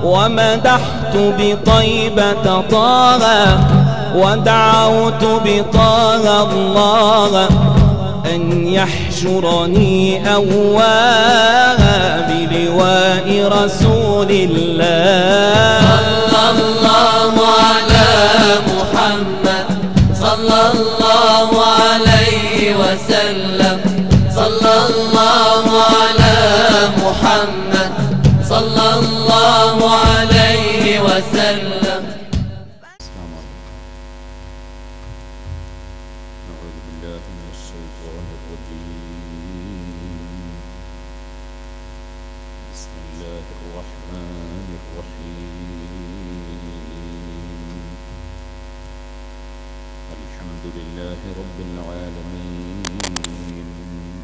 ومدحت بطيبة طه ودعوت بطه الله أن يحشرني أواها بلواء رسول الله صلى الله على محمد صلى الله عليه وسلم صلى الله على محمد صلى الله عليه وسلم أعوذ بالله من الشيطان الرجيم بسم الله الرحمن الرحيم الحمد لله رب العالمين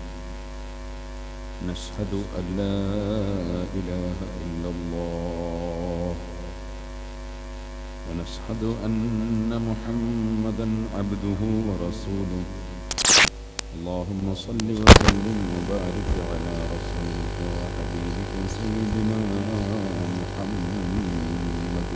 نشهد أن لا إله إلا الله ونشهد أن محمدا عبده ورسوله اللهم صل وسلم وبارك على رسولك وحبيبك سيدنا محمد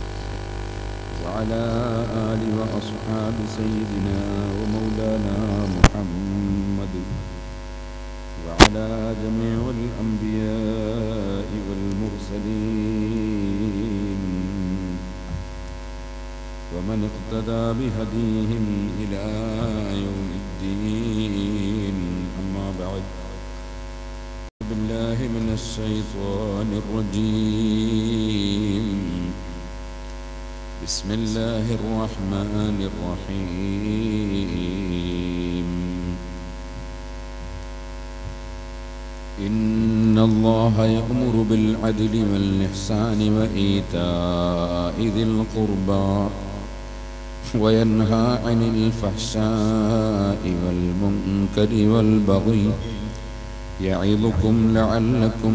وعلى آل وأصحاب سيدنا ومولانا محمد وعلى جميع الأنبياء والمرسلين ومن اقتدى بهديهم إلى يوم الدين أما بعد بالله من الشيطان الرجيم بسم الله الرحمن الرحيم إن الله يأمر بالعدل والإحسان وإيتاء ذي القربى وينهى عن الفحشاء والمنكر والبغي يعظكم لعلكم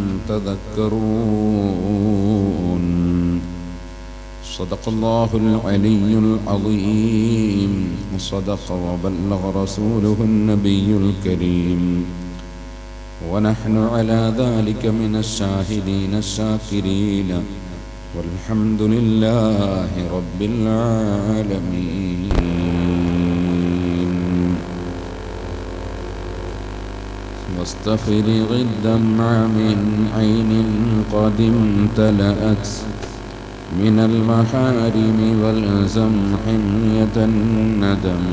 تذكرون صدق الله العلي العظيم صدق وبلغ رسوله النبي الكريم ونحن على ذلك من الشاهدين الشاكرين والحمد لله رب العالمين واستفرغ الدمع من عين قد امتلأت من المحارم والزم حمية الندم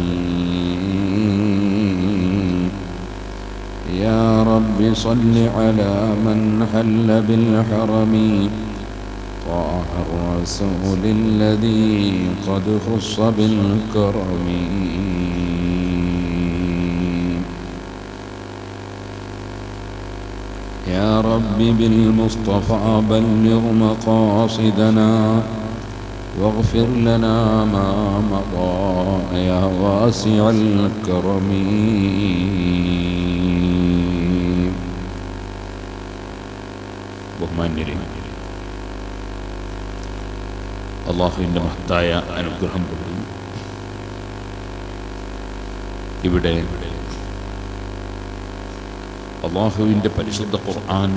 يا رب صل على من حل بالحرم طه الرسول الذي قد خص بالكرم يا رب بالمصطفى بلغ مقاصدنا واغفر لنا ما مضى يا واسع الكرم ബഹുമാന്യരെ അള്ളാഹുവിൻ്റെ മഹത്തായ അനുഗ്രഹം കൊണ്ട് ഇവിടെ അള്ളാഹുവിൻ്റെ പരിശുദ്ധ ഖുർആൻ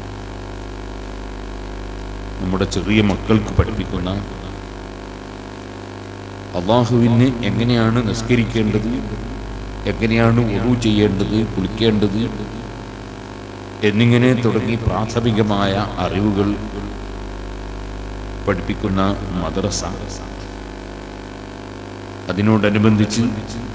നമ്മുടെ ചെറിയ മക്കൾക്ക് പഠിപ്പിക്കുന്ന അള്ളാഹുവിന് എങ്ങനെയാണ് നിസ്കരിക്കേണ്ടത് എങ്ങനെയാണ് ഉറു ചെയ്യേണ്ടത് കുളിക്കേണ്ടത് എന്നിങ്ങനെ തുടങ്ങി പ്രാഥമികമായ അറിവുകൾ പഠിപ്പിക്കുന്ന മദ്രസ അതിനോടനുബന്ധിച്ച്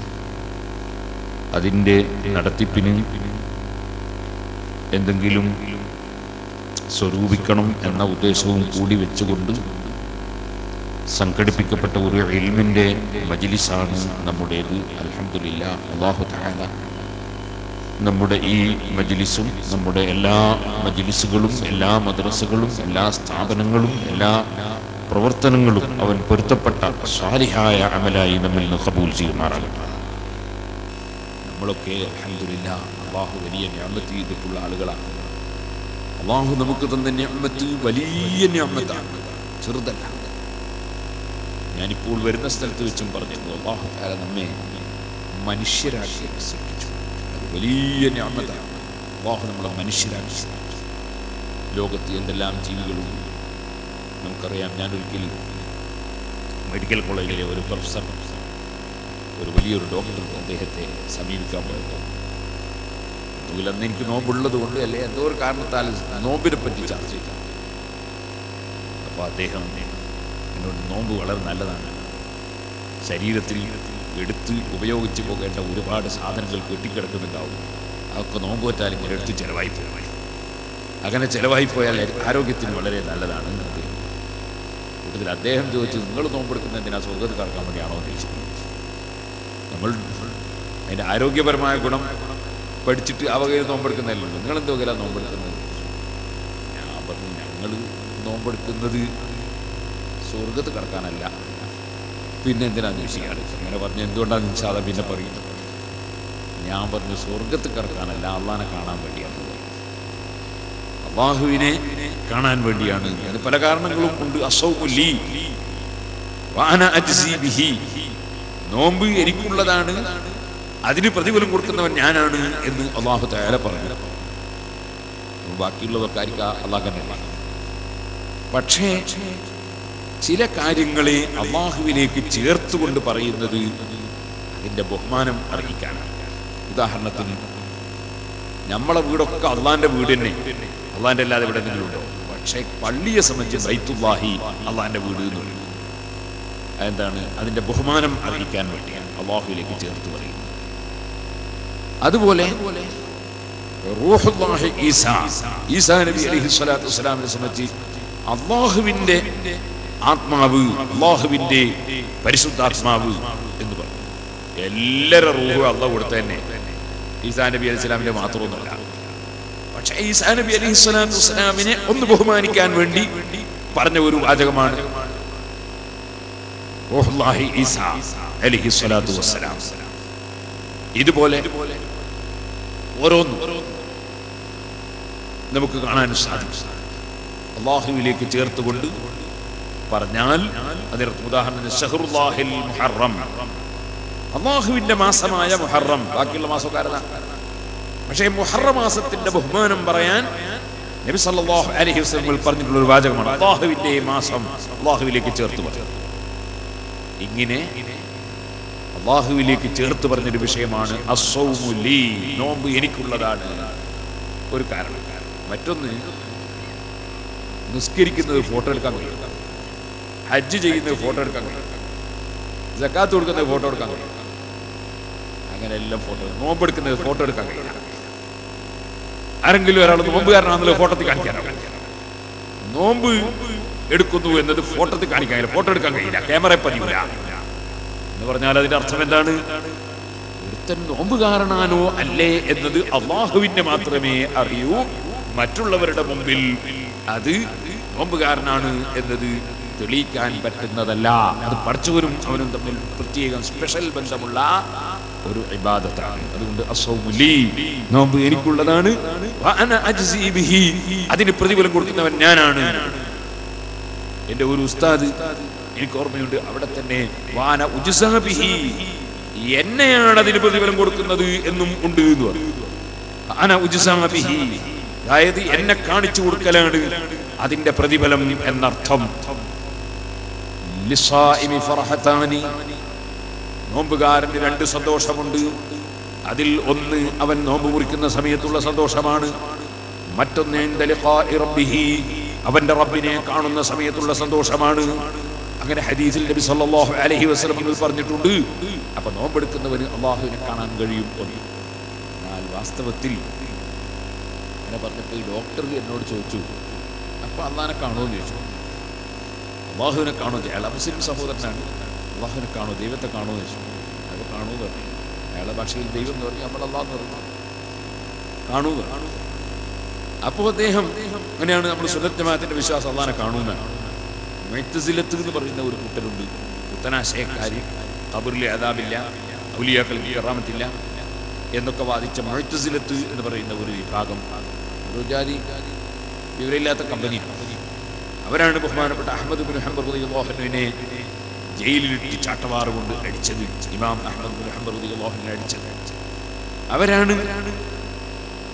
അതിൻ്റെ നടത്തിപ്പിന് എന്തെങ്കിലും സ്വരൂപിക്കണം എന്ന ഉദ്ദേശവും കൂടി വെച്ചുകൊണ്ട് സംഘടിപ്പിക്കപ്പെട്ട ഒരു ഇൽമിൻ്റെ മജിലിസാണ് നമ്മുടേത് അലഹമില്ല അള്ളാഹു താല നമ്മുടെ ഈ മജിലിസും നമ്മുടെ എല്ലാ മജിലിസുകളും എല്ലാ മദ്രസകളും എല്ലാ സ്ഥാപനങ്ങളും എല്ലാ പ്രവർത്തനങ്ങളും അവൻ പൊരുത്തപ്പെട്ട സ്വാലിഹായ അമലായി നമ്മിൽ നിന്ന് കബൂൽ ചെയ്യുമാറാകട്ടെ നമ്മളൊക്കെ അലഹമില്ല അള്ളാഹു വലിയ ഞാമത്ത് ചെയ്തിട്ടുള്ള ആളുകളാണ് അള്ളാഹു നമുക്ക് തന്ന ഞാമത്ത് വലിയ ഞാമത്താണ് ചെറുതല്ല ഞാനിപ്പോൾ വരുന്ന സ്ഥലത്ത് വെച്ചും പറഞ്ഞിരുന്നു അള്ളാഹു താല നമ്മെ മനുഷ്യരാക്കി സൃഷ്ടിച്ചു അത് വലിയ ഞാമത്താണ് അള്ളാഹു നമ്മളെ മനുഷ്യരാക്കി സൃഷ്ടിച്ചു ലോകത്ത് എന്തെല്ലാം ജീവികളുണ്ട് നമുക്കറിയാം ഞാനൊരിക്കൽ മെഡിക്കൽ കോളേജിലെ ഒരു പ്രൊഫസർ ഒരു വലിയൊരു ഡോക്ടർ അദ്ദേഹത്തെ സമീപിക്കാൻ പോയപ്പോൾ ഒന്നുകിൽ അന്ന് എനിക്ക് നോമ്പുള്ളത് കൊണ്ട് അല്ലെ എന്തോ ഒരു കാരണത്താൽ നോമ്പിനെ പറ്റി ചർച്ച ചെയ്തു അപ്പോൾ അദ്ദേഹം എന്നോട് നോമ്പ് വളരെ നല്ലതാണ് ശരീരത്തിൽ എടുത്ത് ഉപയോഗിച്ച് പോകേണ്ട ഒരുപാട് സാധനങ്ങൾ കെട്ടിക്കിടക്കുന്നുണ്ടാവും അതൊക്കെ നോമ്പ് വെച്ചാൽ ഇങ്ങനെ എടുത്ത് ചിലവായി പോകും അങ്ങനെ ചിലവായി പോയാൽ ആരോഗ്യത്തിന് വളരെ നല്ലതാണ് എന്ന് അദ്ദേഹം കൂടുതൽ അദ്ദേഹം ചോദിച്ചു നിങ്ങൾ നോമ്പെടുക്കുന്ന എന്തിനാ സ്വർഗത്ത് കറക്കാൻ വേണ്ടിയാണോ എന്ന് ചോദിച്ചത് നമ്മൾ അതിൻ്റെ ആരോഗ്യപരമായ ഗുണം പഠിച്ചിട്ട് ആ വകയിൽ നോമ്പെടുക്കുന്നതല്ലോ നിങ്ങൾ എന്ത് വകയിലാണ് നോമ്പെടുക്കുന്നത് ഞാൻ പറഞ്ഞു ഞങ്ങൾ നോമ്പെടുക്കുന്നത് സ്വർഗത്ത് കടക്കാനല്ല പിന്നെ എന്തിനാന്ന് ചോദിച്ചാൽ അങ്ങനെ പറഞ്ഞു എന്തുകൊണ്ടാന്ന് ചോദിച്ചാൽ പിന്നെ പറയും ഞാൻ പറഞ്ഞു സ്വർഗത്ത് കടക്കാനല്ല അള്ളാനെ കാണാൻ വേണ്ടിയാണ് അള്ളാഹുവിനെ കാണാൻ വേണ്ടിയാണ് അത് പല കാരണങ്ങളും ഉണ്ട് അസൗമുല്ലി വാന അജ്സി ബിഹി നോമ്പ് എനിക്കുള്ളതാണ് അതിന് പ്രതിഫലം കൊടുക്കുന്നവൻ ഞാനാണ് എന്ന് അള്ളാഹു തയാല പറഞ്ഞു ബാക്കിയുള്ളതൊക്കെ ആയിരിക്കാം അള്ളാഹ് തന്നെ പക്ഷേ ചില കാര്യങ്ങളെ അള്ളാഹുവിലേക്ക് ചേർത്തുകൊണ്ട് പറയുന്നത് അതിന്റെ ബഹുമാനം അറിയിക്കാനാണ് ഉദാഹരണത്തിന് നമ്മളെ വീടൊക്കെ അള്ളാന്റെ വീട് തന്നെ അള്ളാന്റെ അല്ലാതെ ഇവിടെ എന്തെങ്കിലും ഉണ്ടോ പക്ഷേ പള്ളിയെ സംബന്ധിച്ച് ബൈത്തുല്ലാഹി അള്ളാന്റെ വീട് എന്ന് പറയും എന്താണ് അതിന്റെ ബഹുമാനം അറിയിക്കാൻ വേണ്ടിയാണ് അള്ളാഹുവിലേക്ക് ചേർത്ത് പറയുന്നത് അതുപോലെ റൂഹുല്ലാഹി ഈസാ ഈസാ നബി അലൈഹി സ്വലാത്തു വസ്സലാമിനെ സംബന്ധിച്ച് അള്ളാഹുവിന്റെ ആത്മാവ് അള്ളാഹുവിന്റെ പരിശുദ്ധാത്മാവ് എന്ന് പറഞ്ഞു എല്ലാവരുടെ റൂഹും അള്ളാഹ് കൊടുത്ത തന്നെ ഈസാ നബി അലൈഹി സ്വലാമിന്റെ മാത്രമൊന്നുമല്ല പക്ഷേ ഈസാ നബി അലൈഹി സ്വലാത്തു വസ്സലാമിനെ ഒന്ന് ബഹുമാനിക്കാൻ വേണ്ടി പറഞ്ഞ ഒരു വാചകമാണ് റൂഹുല്ലാഹി ഈസാ അലൈഹി സ്വലാത്തു വസ്സലാം ഇതുപോലെ ഓരോന്നും നമുക്ക് കാണാൻ സാധിക്കും അള്ളാഹുവിലേക്ക് ചേർത്തുകൊണ്ട് പറഞ്ഞാൽ അതിനർത്ഥം ഉദാഹരണത്തിന് ഷഹറുല്ലാഹിൽ മുഹറം അള്ളാഹുവിന്റെ മാസമായ മുഹറം ബാക്കിയുള്ള മാസക്കാരനാ പക്ഷേ മുഹറ മാസത്തിന്റെ ബഹുമാനം പറയാൻ നബി സല്ലല്ലാഹു അലൈഹി വസല്ലം പറഞ്ഞിട്ടുള്ള ഒരു വാചകമാണ് അള്ളാഹുവിന്റെ മാസം അള്ളാഹുവിലേക്ക് ചേർത്ത് പറഞ്ഞു ഇങ്ങനെ അള്ളാഹുവിലേക്ക് ചേർത്ത് പറഞ്ഞൊരു വിഷയമാണ് അസൗമു ലീ നോമ്പ് എനിക്കുള്ളതാണ് ഒരു കാരണം മറ്റൊന്ന് നിസ്കരിക്കുന്നത് ഫോട്ടോ എടുക്കാൻ കഴിയും ഹജ്ജ് ചെയ്യുന്നത് ഫോട്ടോ എടുക്കാൻ കഴിയും ജക്കാത്ത് കൊടുക്കുന്നത് ഫോട്ടോ എടുക്കാൻ കഴിയും അങ്ങനെ എല്ലാം ഫോട്ടോ നോമ്പെടുക്കുന്നത് ഫോട്ടോ എടുക്കാൻ കഴിയില്ല ആരെങ്കിലും ഒരാൾ നോമ്പുകാരനാണെന്നുള്ള ഫോട്ടോത്തിൽ കാണിക്കാനോ നോമ്പ് എടുക്കുന്നു എന്നത് ഫോട്ടോത്തിൽ കാണിക്കാൻ കഴിയില്ല ഫോട്ടോ എടുക്കാൻ കഴിയില്ല ക്യാമറ പതിവില്ല എന്ന് പറഞ്ഞാൽ അതിന്റെ അർത്ഥം എന്താണ് ഒരുത്തൻ നോമ്പുകാരനാണോ അല്ലേ എന്നത് അള്ളാഹുവിന്റെ മാത്രമേ അറിയൂ മറ്റുള്ളവരുടെ മുമ്പിൽ അത് നോമ്പുകാരനാണ് എന്നത് തെളിയിക്കാൻ പറ്റുന്നതല്ല അത് പഠിച്ചവരും അവനും തമ്മിൽ പ്രത്യേകം സ്പെഷ്യൽ ബന്ധമുള്ള ഒരു ഇബാദത്താണ് അതുകൊണ്ട് അസൗമുലി നോമ്പ് എനിക്കുള്ളതാണ് വഅന അജ്സി ബിഹി. അതിന് പ്രതിഫലം കൊടുക്കുന്നവൻ ഞാനാണ് എന്റെ ഒരു ഉസ്താദ് എനിക്ക് ഓർമ്മയുണ്ട് അവിടെ തന്നെ വാന ഉജ്സാ ബിഹി. എന്നെയാണ് അതിന് പ്രതിഫലം കൊടുക്കുന്നത് എന്നും ഉണ്ട് എന്ന് പറഞ്ഞു അന ഉജ്സാ ബിഹി. അതായത് എന്നെ കാണിച്ചു കൊടുക്കലാണ് അതിന്റെ പ്രതിഫലം എന്നർത്ഥം ലിസ്സായിമി ഫറഹത്താനി. നോമ്പുകാരന് രണ്ട് സന്തോഷമുണ്ട് അതിൽ ഒന്ന് അവൻ നോമ്പ് മുറിക്കുന്ന സമയത്തുള്ള സന്തോഷമാണ് മറ്റൊന്ന് ഇൻദ ലിഖാഇ റബ്ബിഹി. അവന്റെ റബ്ബിനെ കാണുന്ന സമയത്തുള്ള സന്തോഷമാണ് അങ്ങനെ ഹദീസിൽ നബി സല്ലല്ലാഹു അലൈഹി വസല്ലം തങ്ങൾ പറഞ്ഞിട്ടുണ്ട് അപ്പൊ നോമ്പെടുക്കുന്നവന് അള്ളാഹുവിനെ കാണാൻ കഴിയും എന്ന് എന്നാൽ വാസ്തവത്തിൽ അങ്ങനെ പറഞ്ഞപ്പോൾ ഈ ഡോക്ടർ എന്നോട് ചോദിച്ചു അപ്പൊ അള്ളാഹിനെ കാണുമോ എന്ന് ചോദിച്ചു അള്ളാഹുവിനെ കാണുമോ അയാളെ മുസ്ലിം സഹോദരനാണ് അള്ളാഹുവിനെ കാണുമോ ദൈവത്തെ കാണുമോ എന്ന് ചോദിച്ചു അയാൾ കാണുമോ പറഞ്ഞു അയാളെ ഭാഷയിൽ ദൈവം എന്ന് പറഞ്ഞു നമ്മൾ അള്ളാഹ് എന്ന് പറഞ്ഞു കാണൂ എന്ന് പറഞ്ഞു. അപ്പോൾ അദ്ദേഹം അങ്ങനെയാണ് നമ്മൾ സുന്നത്ത് ജമാഅത്തിന്റെ വിശ്വാസം അള്ളാഹിനെ കാണുന്നതാണ് മെയ്ത്തസിലത്ത് എന്ന് പറയുന്ന ഒരു കൂട്ടരുണ്ട് പുത്തനാശയക്കാരി കബറിൽ അതാബില്ല ഔലിയാക്കൾ കറാമത്തില്ല എന്നൊക്കെ വാദിച്ച മൊയ്ത്തസിലത്ത് എന്ന് പറയുന്ന ഒരു വിഭാഗം ഒരു ജാതി വിവരമില്ലാത്ത കമ്പനിയാണ് അവരാണ് ബഹുമാനപ്പെട്ട അഹമ്മദ് ബിൻ ഹംബർ മോഹനുവിനെ ജയിലിലിട്ട് ചാട്ടവാറ് കൊണ്ട് അടിച്ചത് ഇമാം അഹമ്മദ് ബിൻ ഹംബർ മോഹനെ അടിച്ചത് അവരാണ്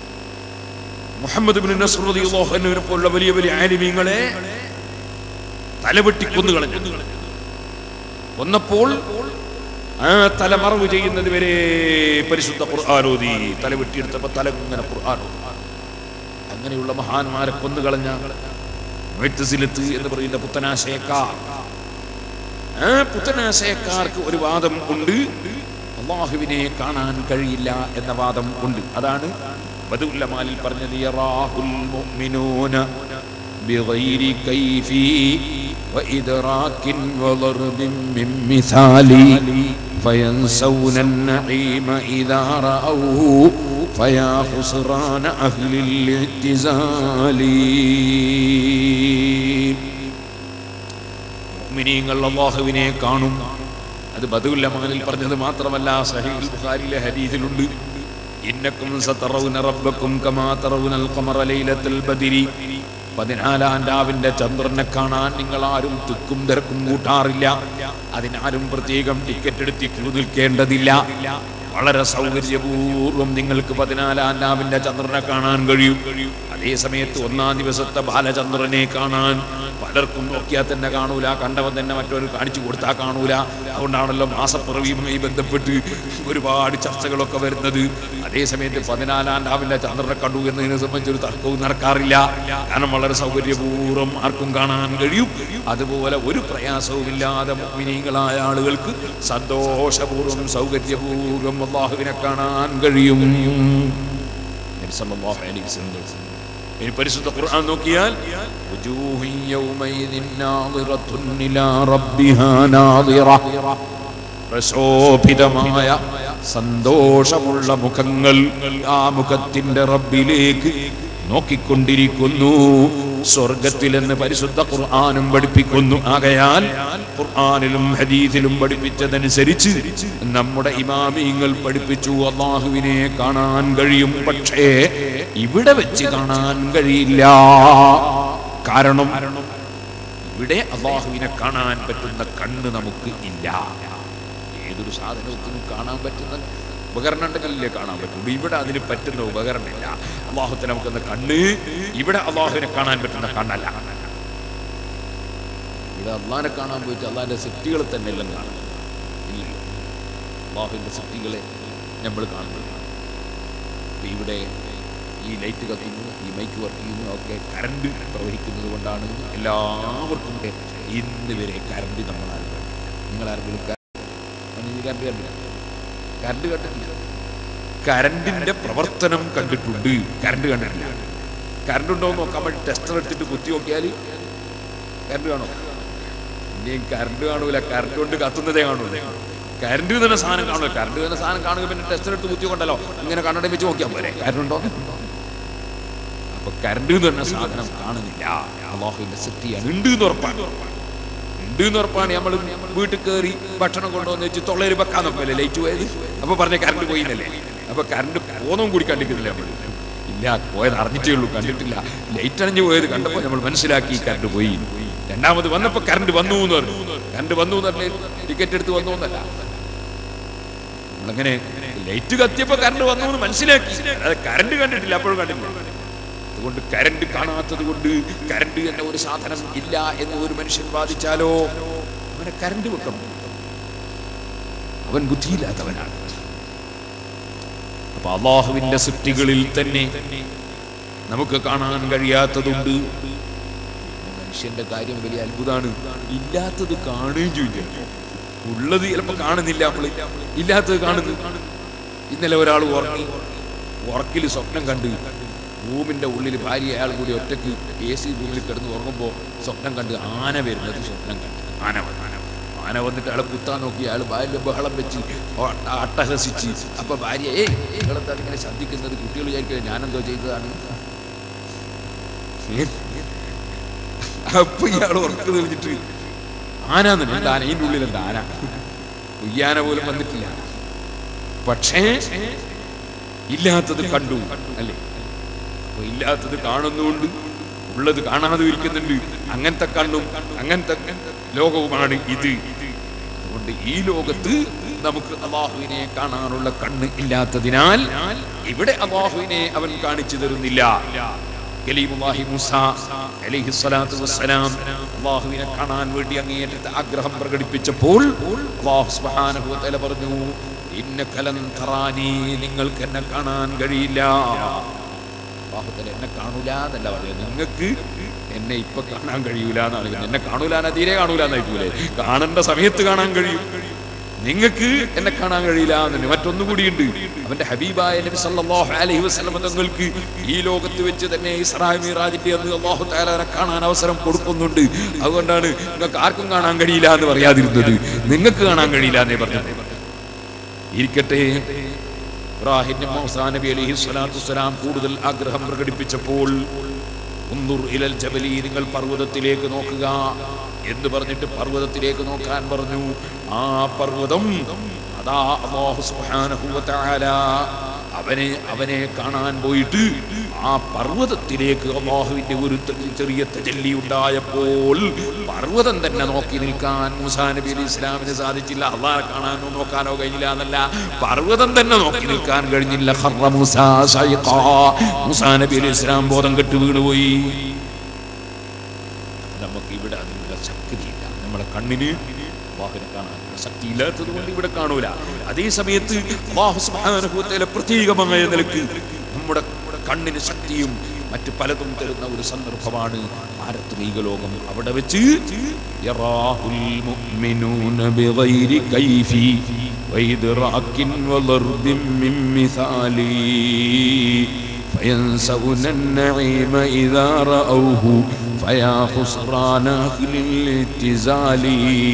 മുഹമ്മദ് ബിൻ നസ്രുദ്ദീൻ പോലുള്ള വലിയ വലിയ ആലിമീങ്ങളെ തലവെട്ടി കൊന്നുകളഞ്ഞു കൊന്നപ്പോൾ ആ തല മറവ് ചെയ്യുന്നത് വരെ പരിശുദ്ധ ഖുർആാനോദി തല വെട്ടിയെടുത്തപ്പോ തല ഇങ്ങനെ ഖുർആാനോദി അങ്ങനെയുള്ള മഹാന്മാരെ കൊന്നുകളഞ്ഞ മുഅ്തസിലത്ത് എന്ന് പറയുന്ന പുത്തനാശയക്കാർ ആ പുത്തനാശയക്കാർക്ക് ഒരു വാദം ഉണ്ട് അള്ളാഹുവിനെ കാണാൻ കഴിയില്ല എന്ന വാദം ഉണ്ട് അതാണ് ബദുല്ലമാലിൽ പറഞ്ഞത് യറാഹുൽ മുഅ്മിനൂന بغير كيف وإدراك وضرب من مثال فينسون النعيم إذا رأوه فيا خسران أهل الاعتزال മുഅ്മിനീങ്ങൾ അള്ളാഹുവിനെ കാണും അത് ബദുല്ലമാനിൽ പറഞ്ഞത് മാത്രമല്ല സഹീൽ ബുഖാരിയിലെ ഹദീസിലുണ്ട് ഇന്നക്കും സതറൗന റബ്ബക്കും കമാ തറൗനൽ ഖമറ ലൈലത്തുൽ ബദരി പതിനാലാം രാവിന്റെ ചന്ദ്രനെ കാണാൻ നിങ്ങൾ ആരും തിക്കും തിരക്കും കൂട്ടാറില്ല അതിനാരും പ്രത്യേകം ടിക്കറ്റ് എടുത്ത് ക്യൂ നിൽക്കേണ്ടതില്ല വളരെ സൗകര്യപൂർവ്വം നിങ്ങൾക്ക് പതിനാലാം രാവിന്റെ ചന്ദ്രനെ കാണാൻ കഴിയും അതേ സമയത്ത് ഒന്നാം ദിവസത്തെ ബാലചന്ദ്രനെ കാണാൻ പലർക്കും നോക്കിയാൽ തന്നെ കാണൂല കണ്ടവൻ തന്നെ മറ്റൊരു കാണിച്ചു കൊടുത്താൽ കാണൂല അതുകൊണ്ടാണല്ലോ മാസപ്പിറവിയുമായി ബന്ധപ്പെട്ട് ഒരുപാട് ചർച്ചകളൊക്കെ വരുന്നത് അതേ സമയത്ത് പതിനാലാം രാവിലെ ചന്ദ്രനെ കണ്ടു എന്നതിനെ സംബന്ധിച്ച് ഒരു തർക്കവും നടക്കാറില്ല കാരണം വളരെ സൗകര്യപൂർവ്വം ആർക്കും കാണാൻ കഴിയും അതുപോലെ ഒരു പ്രയാസവുമില്ലാതെ മുഅ്മിനീങ്ങളായ ആളുകൾക്ക് സന്തോഷപൂർവ്വം സൗകര്യപൂർവ്വം അള്ളാഹുവിനെ കാണാൻ കഴിയും നബി സല്ലല്ലാഹു അലൈഹി വസല്ലം ഇനി പരിശുദ്ധ ഖുർആൻ നോക്കിയാൽ വജൂഹു യൗമൈദിൻ നാദിറത്തുൻ ഇലാ റബ്ബിഹാ നാദിറ പ്രശോഭിതമായ സന്തോഷമുള്ള മുഖങ്ങൾ ആ മുഖത്തിന്റെ റബ്ബിലേക്ക് നോക്കിക്കൊണ്ടിരിക്കുന്നു സ്വർഗത്തിലെന്ന് പരിശുദ്ധ ഖുർആാനും പഠിപ്പിക്കുന്നു ആകയാൽ ഖുർആാനിലും ഹദീസിലും പഠിപ്പിച്ചതനുസരിച്ച് നമ്മുടെ ഇമാമിങ്ങൾ പഠിപ്പിച്ചു അള്ളാഹുവിനെ കാണാൻ കഴിയും പക്ഷേ ഇവിടെ വെച്ച് കാണാൻ കഴിയില്ല കാരണം ഇവിടെ അള്ളാഹുവിനെ കാണാൻ പറ്റുന്ന കണ്ണ് നമുക്ക് ഇല്ല ഏതൊരു സാധനത്തിനും കാണാൻ പറ്റുന്ന ഉപകരണം ഉണ്ടെങ്കിലല്ലേ കാണാൻ പറ്റുള്ളൂ ഇവിടെ അതിന് പറ്റുന്ന ഉപകരണമില്ല അള്ളാഹുത്തിന് നമുക്കെന്ന കണ്ണ് ഇവിടെ അള്ളാഹുവിനെ കാണാൻ പറ്റുന്ന കണ്ണല്ല ഇവിടെ അള്ളാഹിനെ കാണാൻ പോയിട്ട് അള്ളാഹിന്റെ സൃഷ്ടികളെ തന്നെ എല്ലാം കാണും ഇല്ലല്ലോ അള്ളാഹുവിന്റെ സൃഷ്ടികളെ നമ്മൾ കാണുന്നില്ല അപ്പൊ ഇവിടെ ഈ ലൈറ്റ് കത്തുന്നു ഈ മൈക്ക് വർക്ക് ചെയ്യുന്നു ഒക്കെ കറണ്ട് പ്രവഹിക്കുന്നത് കൊണ്ടാണ് എല്ലാവർക്കും ഇന്ന് വരെ കറണ്ട് നമ്മൾ ആരും നിങ്ങൾ ആരെങ്കിലും കറണ്ട് കണ്ടില്ല കറണ്ട് കണ്ടിട്ടില്ല കറണ്ടിന്റെ പ്രവർത്തനം കണ്ടിട്ടുണ്ട് കറണ്ട് കണ്ടിട്ടില്ല കറണ്ട് ഉണ്ടോ എന്ന് നോക്കാൻ വേണ്ടി ടെസ്റ്റർ എടുത്തിട്ട് കുത്തി നോക്കിയാൽ കറണ്ട് കാണോ ഇനിയും കറണ്ട് കാണൂല കറണ്ട് കൊണ്ട് കത്തുന്നതേ കാണൂല കറണ്ട് തന്നെ സാധനം കാണൂല കറണ്ട് തന്നെ സാധനം കാണുക പിന്നെ ടെസ്റ്റർ എടുത്ത് കുത്തി കൊണ്ടല്ലോ ഇങ്ങനെ കണ്ണട വെച്ച് നോക്കിയാൽ പോരെ കറണ്ട് ഉണ്ടോ അപ്പൊ കറണ്ട് തന്നെ സാധനം കാണുന്നില്ല അള്ളാഹുവിന്റെ ശക്തിയാണ് ഉണ്ട് എന്ന് ഉറപ്പാണ് ഉണ്ട് എന്ന് ഉറപ്പാണ് നമ്മൾ വീട്ടിൽ കയറി ഭക്ഷണം കൊണ്ടുവന്ന് വെച്ച് തൊള്ളയിൽ വെക്കാൻ നോക്കല്ലേ ലൈറ്റ് പോയത് അപ്പൊ പറഞ്ഞ കറണ്ട് പോയിന്നല്ലേ അപ്പൊ കറണ്ട് പോന്നും കൂടി കണ്ടിട്ടില്ല നമ്മൾ ഇല്ല പോയത് അറിഞ്ഞിട്ടേ ഉള്ളൂ കണ്ടിട്ടില്ല ലൈറ്റ് അണിഞ്ഞു പോയത് കണ്ടപ്പോൾ നമ്മൾ മനസ്സിലാക്കി കറണ്ട് പോയി രണ്ടാമത് വന്നപ്പോ കറണ്ട് വന്നു എന്ന് പറഞ്ഞു കറണ്ട് വന്നു എന്ന് പറഞ്ഞ് ടിക്കറ്റ് എടുത്ത് വന്നു എന്നല്ല നമ്മളങ്ങനെ ലൈറ്റ് കത്തിയപ്പോ കറണ്ട് വന്നു എന്ന് മനസ്സിലാക്കി അത് കറണ്ട് കണ്ടിട്ടില്ല അപ്പോഴും കണ്ടിട്ടില്ല അതുകൊണ്ട് കരണ്ട് കാണാത്തത് കൊണ്ട് കരണ്ട് എന്ന ഒരു സാധനം ഇല്ല എന്ന് ഒരു മനുഷ്യൻ വാദിച്ചാലോ അവനെ കരണ്ട് വെക്കണം അവൻ ബുദ്ധിയില്ലാത്തവനാണ് അപ്പൊ അള്ളാഹുവിന്റെ സൃഷ്ടികളിൽ തന്നെ നമുക്ക് കാണാൻ കഴിയാത്തതുണ്ട് മനുഷ്യന്റെ കാര്യം വലിയ അത്ഭുതമാണ് ഇല്ലാത്തത് കാണുകയും ചെയ്യില്ല ഉള്ളത് ചിലപ്പോ കാണുന്നില്ല നമ്മള് ഇല്ലാത്തത് കാണുന്നു ഇന്നലെ ഒരാൾ ഉറങ്ങി ഉറക്കിൽ സ്വപ്നം കണ്ടു റൂമിന്റെ ഉള്ളിൽ ഭാര്യ അയാൾ കൂടി ഒറ്റയ്ക്ക് എ സി റൂമിൽ കിടന്ന് ഉറങ്ങുമ്പോൾ സ്വപ്നം കണ്ട് ആന വരുന്നത് സ്വപ്നം കണ്ട് ആന വന്നു ആന വന്നിട്ട് അയാളെ കുത്താൻ നോക്കി അയാൾ ഭാര്യ ബഹളം വെച്ച് ഒ- അട്ടഹസിച്ച് അപ്പൊ ഭാര്യ ഏയ് നിങ്ങളെന്താണ് ഇങ്ങനെ ശബ്ദിക്കുന്നത് കുട്ടികൾ വിചാരിക്കുന്നത് ഞാനെന്തോ ചെയ്തതാണ് ഏ? അപ്പൊ ഇയാൾ ഉറക്കു തെളിഞ്ഞിട്ട് ആന എന്താ ആന ഇതിൻ്റെ ഉള്ളിൽ എന്താ ആന ഉയ്യാന പോലും വന്നിട്ടില്ല പക്ഷേ ഇല്ലാത്തത് കണ്ടു അല്ലേ അപ്പൊ ഇല്ലാത്തത് കാണുന്നുണ്ട് ഉള്ളത് കാണാതെ ഇരിക്കുന്നുണ്ട് അങ്ങനത്തെ കണ്ണും അങ്ങനത്തെ ലോകവുമാണ് ഇത് അതുകൊണ്ട് ഈ ലോകത്ത് നമുക്ക് അള്ളാഹുവിനെ കാണാനുള്ള കണ്ണ് ഇല്ലാത്തതിനാൽ ഇവിടെ അള്ളാഹുവിനെ അവൻ കാണിച്ചു തരുന്നില്ല കലീമുല്ലാഹി മൂസ അലൈഹി സ്വലാത്തു വസ്സലാം അള്ളാഹുവിനെ കാണാൻ വേണ്ടി അങ്ങേയറ്റത്തെ ആഗ്രഹം പ്രകടിപ്പിച്ചപ്പോൾ അള്ളാഹു സുബ്ഹാനഹു വ തആല പറഞ്ഞു ഇന്നക ലൻ തറാനി നിങ്ങൾക്ക് എന്നെ കാണാൻ കഴിയില്ല അള്ളാഹുത്തല എന്നെ കാണൂല എന്നല്ല പറയുന്നത് നിങ്ങൾക്ക് എന്നെ ഇപ്പൊ കാണാൻ കഴിയൂല എന്നാണ് പറയുന്നത്. എന്നെ കാണൂല എന്നാ തീരെ കാണൂല എന്നായിക്കൂലേ കാണേണ്ട സമയത്ത് കാണാൻ കഴിയും നിങ്ങൾക്ക് എന്നെ കാണാൻ കഴിയില്ല എന്നു മറ്റൊന്നും കൂടിയുണ്ട് അവന്റെ ഹബീബായ നബി സല്ലല്ലാഹു അലൈഹി വസല്ലം തങ്ങൾക്ക് ഈ ലോകത്ത് വെച്ച് തന്നെ ഇസ്രായ മീറാജിന്റെ അന്ന് അള്ളാഹു താലാനെ കാണാൻ അവസരം കൊടുക്കുന്നുണ്ട് അതുകൊണ്ടാണ് നിങ്ങൾക്ക് ആർക്കും കാണാൻ കഴിയില്ല എന്ന് പറയാതിരുന്നത് നിങ്ങൾക്ക് കാണാൻ കഴിയില്ല എന്നേ പറഞ്ഞത് ഇരിക്കട്ടെ ഇബ്രാഹിം നബി മൂസാ നബി അലൈഹി സ്വലാത്തു വസ്സലാം കൂടുതൽ ആഗ്രഹം പ്രകടിപ്പിച്ചപ്പോൾ ഉന്ദുർ ഇലൽ ജബലി നിങ്ങൾ പർവ്വതത്തിലേക്ക് നോക്കുക എന്ന് പറഞ്ഞിട്ട് പർവ്വതത്തിലേക്ക് നോക്കാൻ പറഞ്ഞു ആ പർവ്വതം അതാ അല്ലാഹു സുബ്ഹാനഹു വ തആല അവനെ അവനെ കാണാൻ പോയിട്ട് ആ പർവ്വതത്തിലേക്ക് അള്ളാഹുവിന്റെ ഒരു ത- ചെറിയ തജല്ലി ഉണ്ടായപ്പോൾ പർവ്വതം തന്നെ നോക്കി നിൽക്കാൻ മൂസാ നബി അലി ഇസ്ലാമിന് സാധിച്ചില്ല അള്ളാഹെ കാണാനോ നോക്കാനോ കഴിഞ്ഞില്ല എന്നല്ല പർവ്വതം തന്നെ നോക്കി നിൽക്കാൻ കഴിഞ്ഞില്ല ഖർറ മൂസാ സൈഖാ. മൂസാ നബി അലി ഇസ്ലാം ബോധം കെട്ട് വീണുപോയി നമുക്ക് ഇവിടെ അതിനുള്ള ശക്തിയില്ല നമ്മളെ കണ്ണിന് അള്ളാഹുവിനെ കാണാനുള്ള ശക്തിയില്ലാത്തത് കൊണ്ട് ഇവിടെ കാണൂല അതേ സമയത്ത് അള്ളാഹു സുബ്ഹാനഹു വ തആല പ്രത്യേകമായ നിലക്ക് നമ്മുടെ കണ്ണിന് ശക്തിയും മറ്റ് പലതും തരുന്ന ഒരു സന്ദർഭമാണ് പാരത്രിക ലോകം അവിടെ വെച്ച് യറാഹുൽ മുഅ്മിനൂന ബിഗൈരി കൈഫി വൈദ്റാക്കിൻ വളർബിൻ മിൻ മിസാലി فينسون النعيم إذا رأوه فيا خسران أهل الاتزال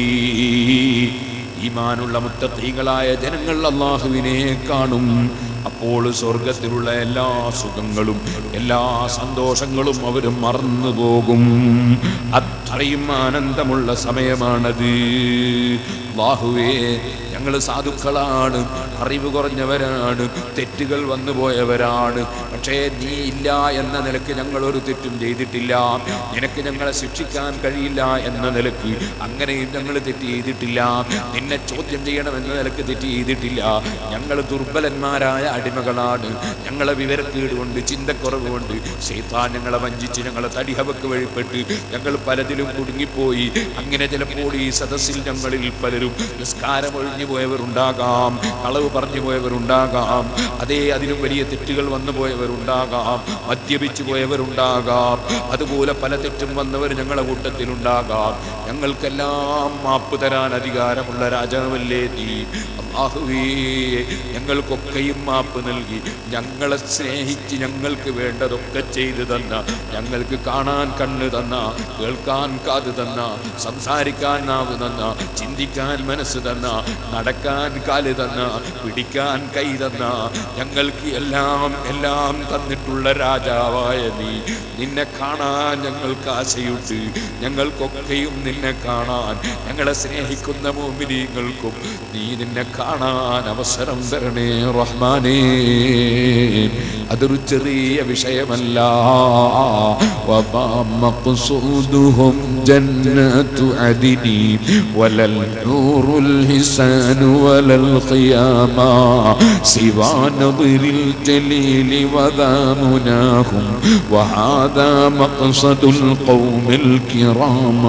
ഈമാനുള്ള മുത്തീകളായ ജനങ്ങൾ അള്ളാഹുവിനെ കാണും അപ്പോൾ സ്വർഗത്തിലുള്ള എല്ലാ സുഖങ്ങളും എല്ലാ സന്തോഷങ്ങളും അവർ മറന്നു പോകും അത്രയും ആനന്ദമുള്ള സമയമാണത് അള്ളാഹുവേ ഞങ്ങൾ സാധുക്കളാണ് അറിവ് കുറഞ്ഞവരാണ് തെറ്റുകൾ വന്നു പോയവരാണ് പക്ഷേ നീ ഇല്ല എന്ന നിലക്ക് ഞങ്ങൾ ഒരു തെറ്റും ചെയ്തിട്ടില്ല നിനക്ക് ഞങ്ങളെ ശിക്ഷിക്കാൻ കഴിയില്ല എന്ന നിലക്ക് അങ്ങനെയും ഞങ്ങൾ തെറ്റ് ചെയ്തിട്ടില്ല നിന്നെ ചോദ്യം ചെയ്യണം എന്ന നിലക്ക് തെറ്റ് ചെയ്തിട്ടില്ല ഞങ്ങൾ ദുർബലന്മാരായ അടിമകളാണ് ഞങ്ങളെ വിവരക്കേട് കൊണ്ട് ചിന്തക്കുറവ് കൊണ്ട് ശൈത്താൻ ഞങ്ങളെ വഞ്ചിച്ച് ഞങ്ങളെ തടിഹവക്ക് വഴിപ്പെട്ട് ഞങ്ങൾ പലതിലും കുടുങ്ങിപ്പോയി അങ്ങനെ ചിലപ്പോൾ ഈ സദസ്സിൽ ഞങ്ങളിൽ പലരും നിസ്കാരം ഒഴിഞ്ഞു പോയവരുണ്ടാകാം കളവ് പറഞ്ഞു പോയവരുണ്ടാകാം അതേ അതിലും വലിയ തെറ്റുകൾ വന്നു പോയവരുണ്ടാകാം മദ്യപിച്ചു പോയവരുണ്ടാകാം അതുപോലെ പല തെറ്റും വന്നവർ ഞങ്ങളുടെ കൂട്ടത്തിലുണ്ടാകാം ഞങ്ങൾക്കെല്ലാം മാപ്പ് തരാൻ അധികാരമുള്ള രാജാവല്ലേ നീ അള്ളാഹുവേ ഞങ്ങൾക്കൊക്കെയും മാപ്പ് നൽകി ഞങ്ങളെ സ്നേഹിച്ച് ഞങ്ങൾക്ക് വേണ്ടതൊക്കെ ചെയ്തു തന്ന ഞങ്ങൾക്ക് കാണാൻ കണ്ണ് തന്ന കേൾക്കാൻ കാത് തന്ന സംസാരിക്കാൻ നാവ് തന്ന ചിന്തിക്കാൻ മനസ്സ് തന്ന നടക്കാൻ കാല് തന്ന പിടിക്കാൻ കൈ തന്ന ഞങ്ങൾക്ക് എല്ലാം എല്ലാം തന്നിട്ടുള്ള രാജാവായ നീ നിന്നെ കാണാൻ ഞങ്ങൾക്ക് ആശയുണ്ട് ഞങ്ങൾക്കൊക്കെയും നിന്നെ കാണാൻ ഞങ്ങളെ സ്നേഹിക്കുന്ന മോമിനിങ്ങൾക്കും നീ നിന്നെ കാണാൻ അവസരം തരണേ റഹ്മാനേ അതൊരു ചെറിയ വിഷയമല്ല വമാ മഖ്സൂദുഹും ജന്നത്തു അദിനി വലൽ നൂറുൽ ഹിസാൻ വലൽ ഖിയാമ സിവാ നദിരിൽ ജലീലി വദാ മുനാഹും وهذا مقصد القوم الكرام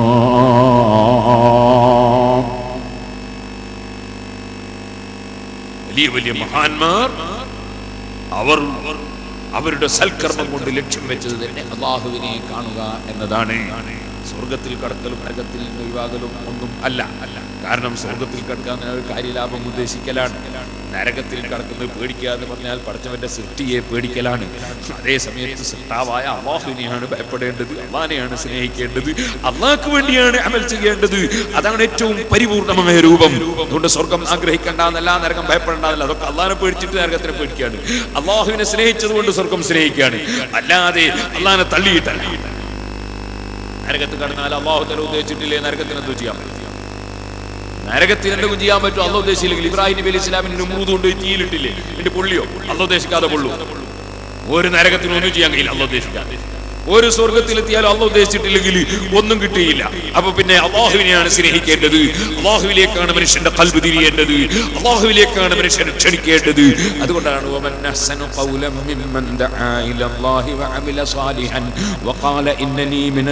വലിയ വലിയ മഹാന്മാർ അവർ അവരുടെ സൽക്കർമ്മം കൊണ്ട് ലക്ഷ്യം വെച്ചത് തന്നെ അള്ളാഹുവിനെ കാണുക എന്നതാണ് സ്വർഗത്തിൽ കടക്കലും നരകത്തിൽ നിന്ന് ഒഴിവാകലും ഒന്നും അല്ല അല്ല കാരണം സ്വർഗത്തിൽ കടക്കാൻ ഒരു കാര്യലാഭം ഉദ്ദേശിക്കലാണ് നരകത്തിൽ കടക്കുന്നത് പേടിക്കുക എന്ന് പറഞ്ഞാൽ പഠിച്ചവന്റെ സൃഷ്ടിയെ പേടിക്കലാണ് അതേ സമയത്ത് സൃഷ്ടാവായ അള്ളാഹുവിനെയാണ് ഭയപ്പെടേണ്ടത് അള്ളാഹിനെയാണ് സ്നേഹിക്കേണ്ടത് അള്ളാഹ്ക്ക് വേണ്ടിയാണ് അമൽ ചെയ്യേണ്ടത് അതാണ് ഏറ്റവും പരിപൂർണമായ രൂപം അതുകൊണ്ട് സ്വർഗം ആഗ്രഹിക്കേണ്ടെന്നല്ല നരകം ഭയപ്പെടേണ്ടതല്ല അതൊക്കെ അള്ളാഹിനെ പേടിച്ചിട്ട് നരകത്തിനെ പേടിക്കുകയാണ് അള്ളാഹുവിനെ സ്നേഹിച്ചത് കൊണ്ട് സ്വർഗം സ്നേഹിക്കുകയാണ് അല്ലാതെ അള്ളാഹിനെ തള്ളിയിട്ടല്ല നരകത്ത് കടന്നാൽ അള്ളാഹു തല ഉദ്ദേശിച്ചിട്ടില്ലേ നരകത്തിന് എന്തോ ചെയ്യാൻ പറ്റും നരകത്തിന് എന്തെങ്കിലും ചെയ്യാൻ പറ്റും അള്ള ഉദ്ദേശിച്ചില്ലെങ്കിൽ ഇബ്രാഹിം നബി അലി ഇസ്ലാമിന് നുമൂത് കൊണ്ട് തീയിലിട്ടില്ലേ എന്നിട്ട് പൊള്ളിയോ അള്ള ഉദ്ദേശിക്കാതെ പൊള്ളു ഒരു നരകത്തിന് ഒന്നും ചെയ്യാൻ കഴിയില്ല അള്ള ഉദ്ദേശിക്കാതെ ഒരു സ്വർഗത്തിലെത്തിയാലും അള്ള ഉദ്ദേശിച്ചിട്ടില്ലെങ്കിൽ ഒന്നും കിട്ടിയില്ല അപ്പൊ പിന്നെ അള്ളാഹുവിനെയാണ് സ്നേഹിക്കേണ്ടത് അള്ളാഹുവിലേക്കാണ് മനുഷ്യന്റെ കൽബ് തിരിയേണ്ടത് അള്ളാഹുവിലേക്കാണ് മനുഷ്യൻ ക്ഷണിക്കേണ്ടത് അതുകൊണ്ടാണ് ومن أحسن قولا ممن دعا إلى الله وعمل صالحا وقال إنني من